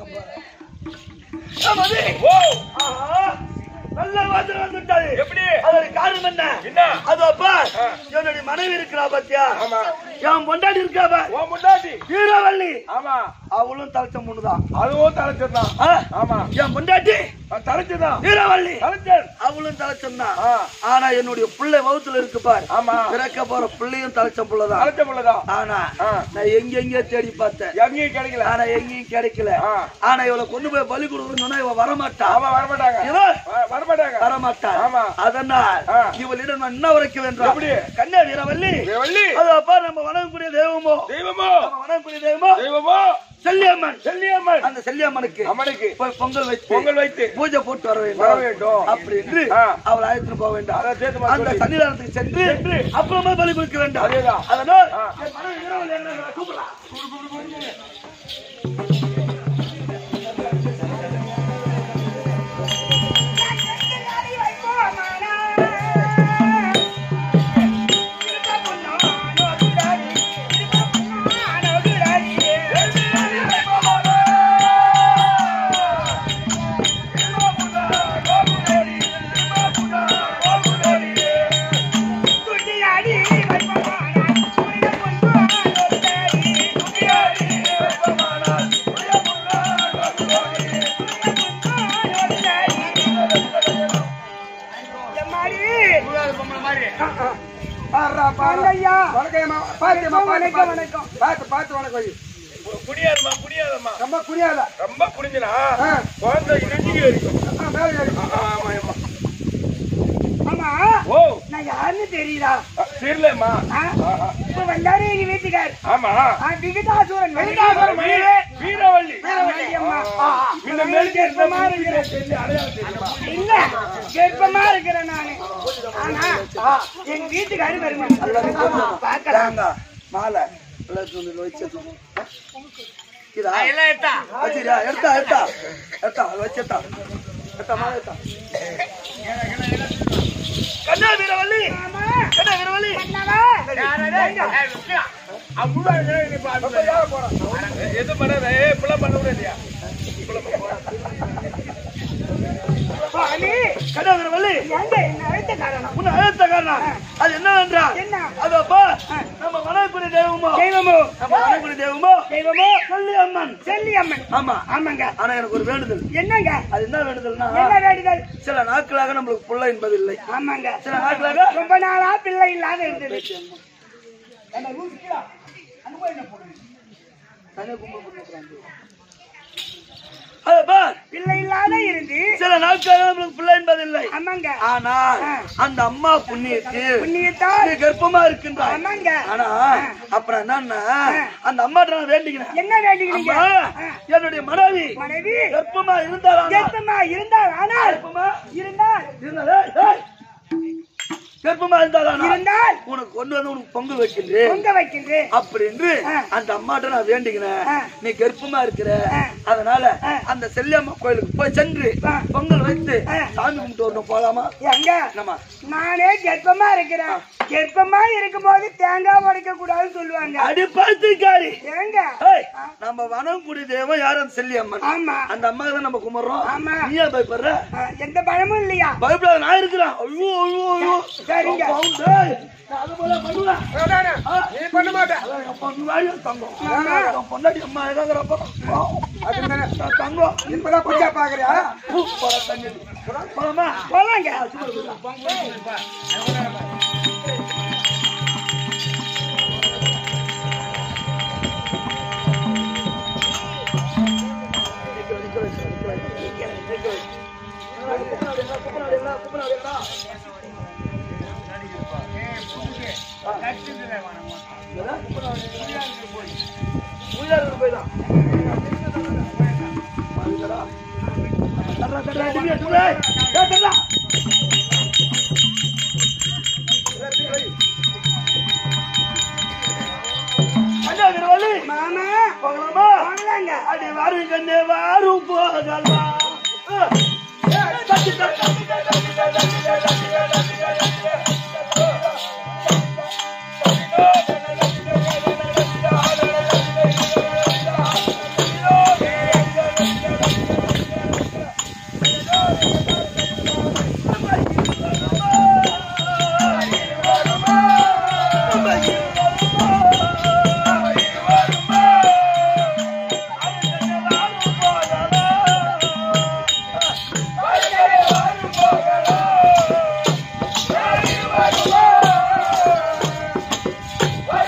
ஆமாடி. ஆஹா. நல்ல வாசனை வந்துட்டாரு எப்படி அதோட காரணம் என்ன என்ன அதோ பார் என்னுடைய மனைவி இருக்கிறா பாத்தியா ஆமா என் பொண்டாடி இருக்கா பார் உன் முன்னாடி வீரவள்ளி ஆமா அவளும் தலைச்ச முன்னுதான் அதுவும் தலைச்சதான் ஆ? ஆமா என் பொண்டாட்டி தலைச்சதான் வீரவள்ளி தலைச்சல் அவளும் தலைச்சந்தான் ஆ. ஆனா என்னுடைய பிள்ளை வகுத்துல இருக்கு பார் ஆமா பிறக்க போற பிள்ளையும் தலைச்ச புள்ளதான் தலைச்ச புள்ளதான் ஆனா ஆ. நான் எங்கெங்க தேடி பார்த்தேன் எங்கேயும் கிடைக்கல ஆனா எங்கேயும் கிடைக்கல ஆ. ஆனா இவளை கொண்டு போய் பலி கொடுக்கணும்னு சொன்னா இவ வரமாட்டா ஆமா வரமாட்டாங்க இவன் வ- வரமாட்டாங்க வரமாட்டா ஆமா. அதனால் ஆ. இவளிடம் நான் என்ன உரைக்க வேண்டாம் எப்படி? கண்ணா வீரவல்லி வள்ளி அது அப்பா நம்ம வணங்கக்கூடிய தெய்வமோ தெய்வமோ நம்ம வணங்கக்கூடிய தெய்வமோ தெய்வமோ செல்லியம்மன் செல்லியம்மன் அந்த செல்லியம்மனுக்கு அம்மனுக்கு போய் பொங்கல் வைத்து பொங்கல் வைத்து பூஜை போட்டு வர வேண்டும் வர வேண்டும். அப்படி என்று ஆ. அவள் அழைத்து போக வேண்டும் அதை சேர்த்து மாதிரி அந்த சொல்லி. சன்னிதானத்துக்கு சென்று சென்று. அப்புறமா பலி கொடுக்க வேண்டும் அதேதான். அதனால் ஆ. என் மனைவி இரவில் என்ன கூப்பிடலாம் மூணாவது பொம்பளை மாதிரி குடியாதம்மா குடியாதம்மா நம்ம புரியாத ரொம்ப குடிஞ்சனா குழந்தை நெஞ்சுக்கு இருக்கும் ஆமா ஆமா ஆமா ஓ நான் யாருன்னு தெரியுதா தெரியலம்மா ஆ? இப்ப வந்தாரு எங்க வீட்டுக்கார் ஆமா விகதாசுரன் வீர- வீரவள்ளி அம்மா. இந்த மேலுக்கு கர்ப்பமா இருக்கிற சொல்லி அடையாளம் தெரியுமா இல்ல கர்ப்பமா இருக்கிறேன் நானு ஆனா எங்க வீட்டுக்காரு வருமா பாக்கலாம் தேங்காய் மாலை எல்லாம் சொல்லி வச்சு இதா எல்லாம் எடுத்தா வச்சிரியா எடுத்தா எடுத்தா எடுத்தா அது வச்சுட்டா எடுத்தா மாலை எடுத்தா கண்ணா வீரவள்ளி கண்ணா வீரவள்ளி எது பண்ணாத ஏ பிள்ளை பண்ண முடியாதியா சுவாமி கண்ணா வீரவள்ளி எங்க என்ன அழைத்த காரணம் உன்னை அழைத்த காரணம் அது என்னவென்றா என்ன? அது அப்பா நம்ம மலைக்குடி தெய்வமோ தெய்வமோ நம்ம மலைக்குடி தெய்வமோ தெய்வமோ சொல்லி அம்மன் செல்லி அம்மன் ஆமா ஆமாங்க ஆனா எனக்கு ஒரு வேண்டுதல் என்னங்க அது என்ன வேண்டுதல்னா என்ன வேண்டுதல் சில நாட்களாக நம்மளுக்கு புள்ள என்பதில்லை ஆமாங்க சில நாட்களாக ரொம்ப நாளா பிள்ளை இல்லாத இருந்தது அது பார், பிள்ளை இல்லாத இருந்து சில நாட்களாக நம்மளுக்கு பிள்ளை என்பதில்லை ஆமாங்க ஆனா அந்த அம்மா புண்ணியத்து புண்ணியத்தால் நீ கர்ப்பமா இருக்கின்றாய் ஆமாங்க ஆனா அப்புறம் என்னன்னா அந்த அம்மாட்ட நான் வேண்டிக்கிறேன் என்ன வேண்டிக்கிறீங்க அம்மா, என்னுடைய மனைவி மனைவி கர்ப்பமா இருந்தால் கர்ப்பமா இருந்தால் ஆனால் கர்ப்பமா இருந்தால் இருந்தால் ஏய், ஏய். கர்ப்பமா இருந்தால் இருந்தால் உனக்கு கொண்டு வந்து உனக்கு பொங்கல் வைக்கின்றேன் பொங்க வைக்கின்றேன் அப்படி என்று அந்த அம்மாட்ட நான் வேண்டிக்கிறேன் ஆ. நீ கர்ப்பமா இருக்கிற அதனால அந்த செல்லியம்மா கோயிலுக்கு போய் சென்று பொங்கல் வைத்து சாமி கும்பிட்டு வரணும் போலாமா எங்க என்னம்மா நானே கர்ப்பமா இருக்கிறேன் கர்ப்பமா இருக்கும்போது தேங்காய் உடைக்க கூடாதுன்னு சொல்லுவாங்க அடி பைத்தியக்காரி ஏங்க ஏய், நம்ம வனங்குடி தெய்வம் யாரும் அந்த செல்லியம்மன் ஆமா அந்த அம்மா தான் நம்ம கும்பிடுறோம் ஆமா. நீ ஏன் பயப்படுற ஆ, எந்த பழமும் இல்லையா பயப்படாத நான் இருக்கிறேன் ஐயோ ஐயோ ஐயோ சரிங்க. பாவம், டேய். நான் அது போல பண்ணுவேன் ஆ, நீ பண்ண மாட்டேன் அதான் என் பொண்ணு வாயில தங்கம் என் பொண்டாட்டி அம்மா ஏதாங்கிறப்ப நான் தங்கம் இப்பதான் பூஜா பாக்குறியா சூப்பரா தங்கி போலாமா போலாங்க மாமா போகலாமா போகலாங்க அடி வாரும் கண்ணே வாரும் போகலாம் ஆ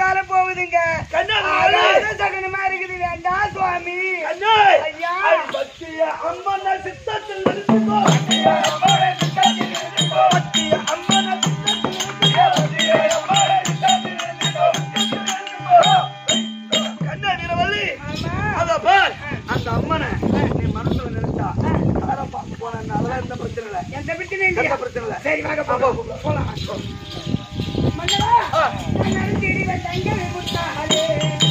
காலம் போகுதுங்க கண்ணா, அழகாத சகனமா இருக்குது வேண்டாம் சுவாமி கண்ணே, ஐயா. அடி பக்திய அம்மன சித்தத்தில் நிறுத்திக்கோ. பக்திய அம்மன சித்தத்தில் நிறுத்திக்கோ. பக்திய அம்மன சித்தத்தில் நிறுத்திக்கோ. பக்திய அம்மன சித்தத்தில் நிறுத்திக்கோ. கண்ணே, வீரவல்லி, அத பார், அந்த அம்மனை நீ மனசுல நினைச்சா யாரை பார்க்க போனா அதெல்லாம் எந்த பிரச்சனை இல்லை எந்த பிரச்சனை எந்த இல்லையா பிரச்சனை இல்லை சரி வாங்க போ, போலாம் போ, போலாம் மன்னரா நான் நடிச்சிடி வந்தங்க முத்தாலே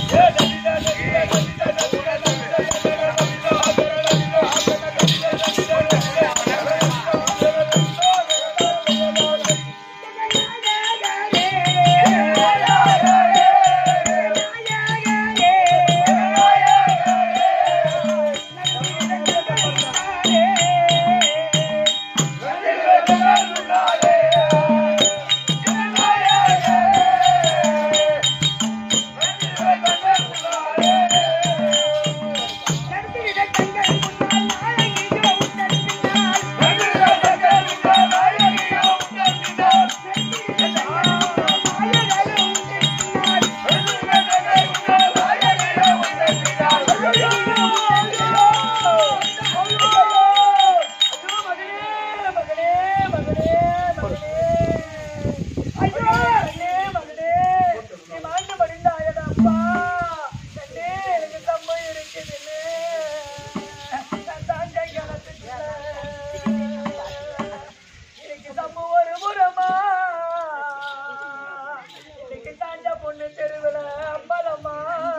பொண்ணு தெருவில் அம்பலம்மா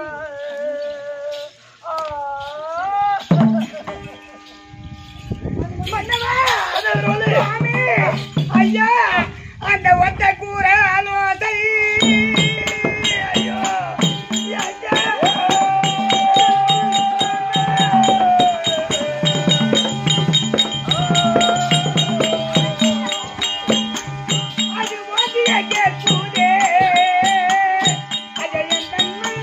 மன்னவா சுவாமி ஐயா அந்த ஒத்த கூற ஆலோசை ஐயோ ஐயா. அது ஓதிய கேட்குதே அது என் நன்மை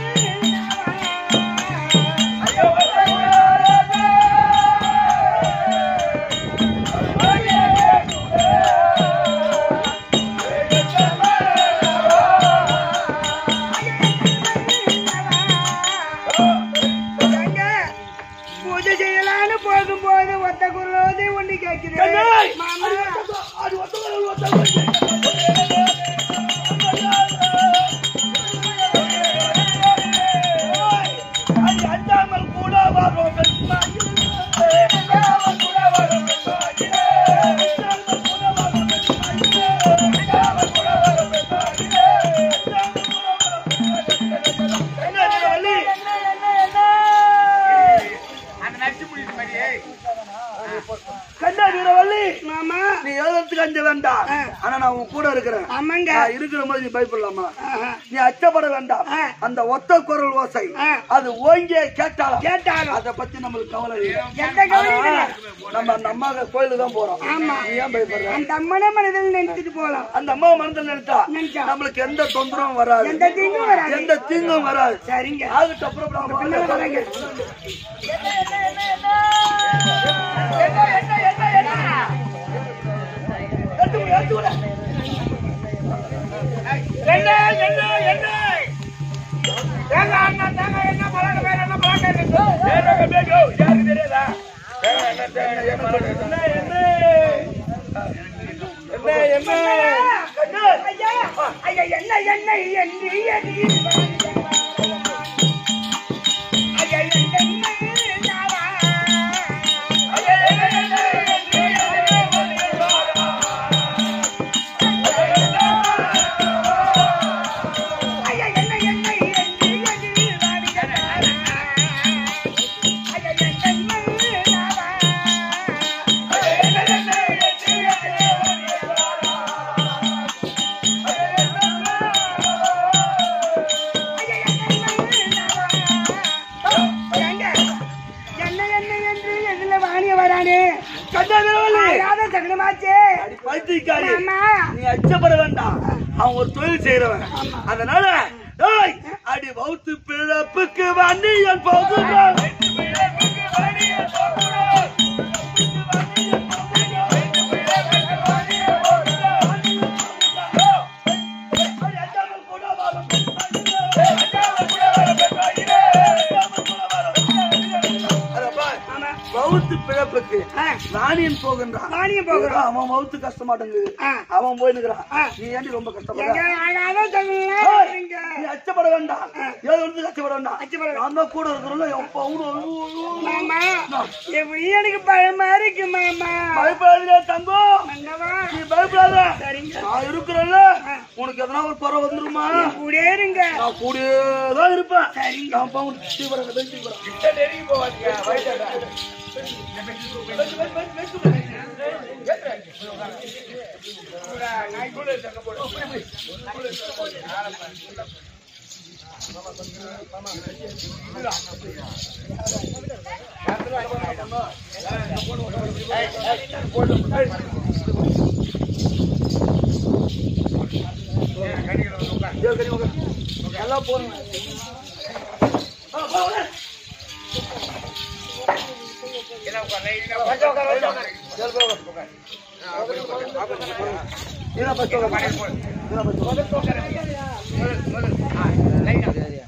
ஐயோ ஒத்த கூற ஆலோசை பூஜை செய்யலான்னு போகும்போது ஒத்த குரலோதி ஒண்ணு கேட்கிறேன் கண்ணே, மாமா அது ஒத்தவர்கள் ஒத்தவர்கள் அது அஞ்சாமல் கூட வரும் பெண்மாயி. அஞ்சாமல் கூட வரும் பெண்மாயி. அஞ்சாமல் கூட வரும் பெண்மாயி. அஞ்சாமல் கூட வரும் பெண்மாயி. அஞ்சாமல் கூட வரும் பெண்மாயி. என்ன வீரவல்லி? அந்த நச்சு முடியுது மாதிரியே கண்ணா வீரவல்லி மாமா நீ எழுதுறதுக்கு அஞ்ச வேண்டாம் ஆனா நான் உன் கூட இருக்கிறேன் ஆமாங்க நான் இருக்கிற மாதிரி நீ பயப்படலாமா ஆஹா. நீ அச்சப்பட வேண்டாம் ஆ. அந்த ஒத்த குரல் ஓசை ஆ. அது ஓங்கிய கேட்டாலும் கேட்டாலும் அத பத்தி நம்மளுக்கு கவலை இல்லை எந்த கவலையும் ஆனா, இல்லை. நம்ம அந்த அம்மா கோயிலுக்கு தான் போறோம் ஆமா. நீ ஏன் பயப்படுற அந்த அம்மனை மனதில் நினைச்சிட்டு போலாம் அந்த அம்மா மனதில் நினைச்சா நினைச்சா. நம்மளுக்கு எந்த தொந்தரவும் வராது எந்த தீங்கும் வராது. எந்த தீங்கும் வராது சரிங்க ஆகுட்டு அப்புறம் நம்ம பின்னால வரேங்க. எடுத்து விடு, எடுத்து விடு. என்ன என்ன என்ன தேங்காய் அண்ணா தேங்காய் என்ன பழக்க வேற என்ன பழக்க இருக்கு தேங்காய் பேஜோ யாருக்கு தெரியாதா தேங்காய் என்ன தேங்காய் என்ன பழக்க என்ன என்ன என்ன என்ன ஐயா, ஐயா, என்ன என்ன என்று எண்ணி ஐயா, என்ன நாவா? ஐயா, என்ன என்ன என்று எண்ணி வாடினாரா? ஐயா, என்ன நாவா? என்ன என்ன என்று எதுல வாணிய வரானே கண்ணா வீரவல்லி, யாத சகனமாச்சே அடி பைத்தியக்காரி. ஆமா நீ அச்சப்பட வேண்டாம் அவன் ஒரு தொழில் செய்யறவன் அதனால ஏய், அடி வவுத்து பிழப்புக்கு வண்டியன் போகுறான் அடி அஞ்சாமல் கூட வரும் இருக்கு ராணியன் போகின்றான் ராணியன் போகிறான். அவன் மவுத்து கஷ்டமாட்டேங்குது ஆ. அவன் போய் நிக்கிறான் நீ ஏண்டி ரொம்ப கஷ்டப்படுற எங்க அதான் சொல்லலாம் ஏய், நீங்க. நீ அச்சப்பட வேண்டாம் ஏதோ வந்து அச்சப்பட வேண்டாம் அச்சப்பட நான் தான் கூட இருக்கிறோம்ல எப்ப மாமா எப்படி எனக்கு பயமா இருக்கு மாமா பயப்படாதே தங்கம் மன்னவா நீ பயப்படாத சரிங்க நான் இருக்கிறேன்ல உனக்கு எதனா ஒரு குறை வந்துருமா கூடயே இருங்க நான் கூடயே தான் இருப்பேன் நான் போய் உனக்கு தீவிரம் தீவிரம் கிட்ட நெருங்கி போவாதீங்க வயசாடா எல்லாம் போதும் இதான் பஸ்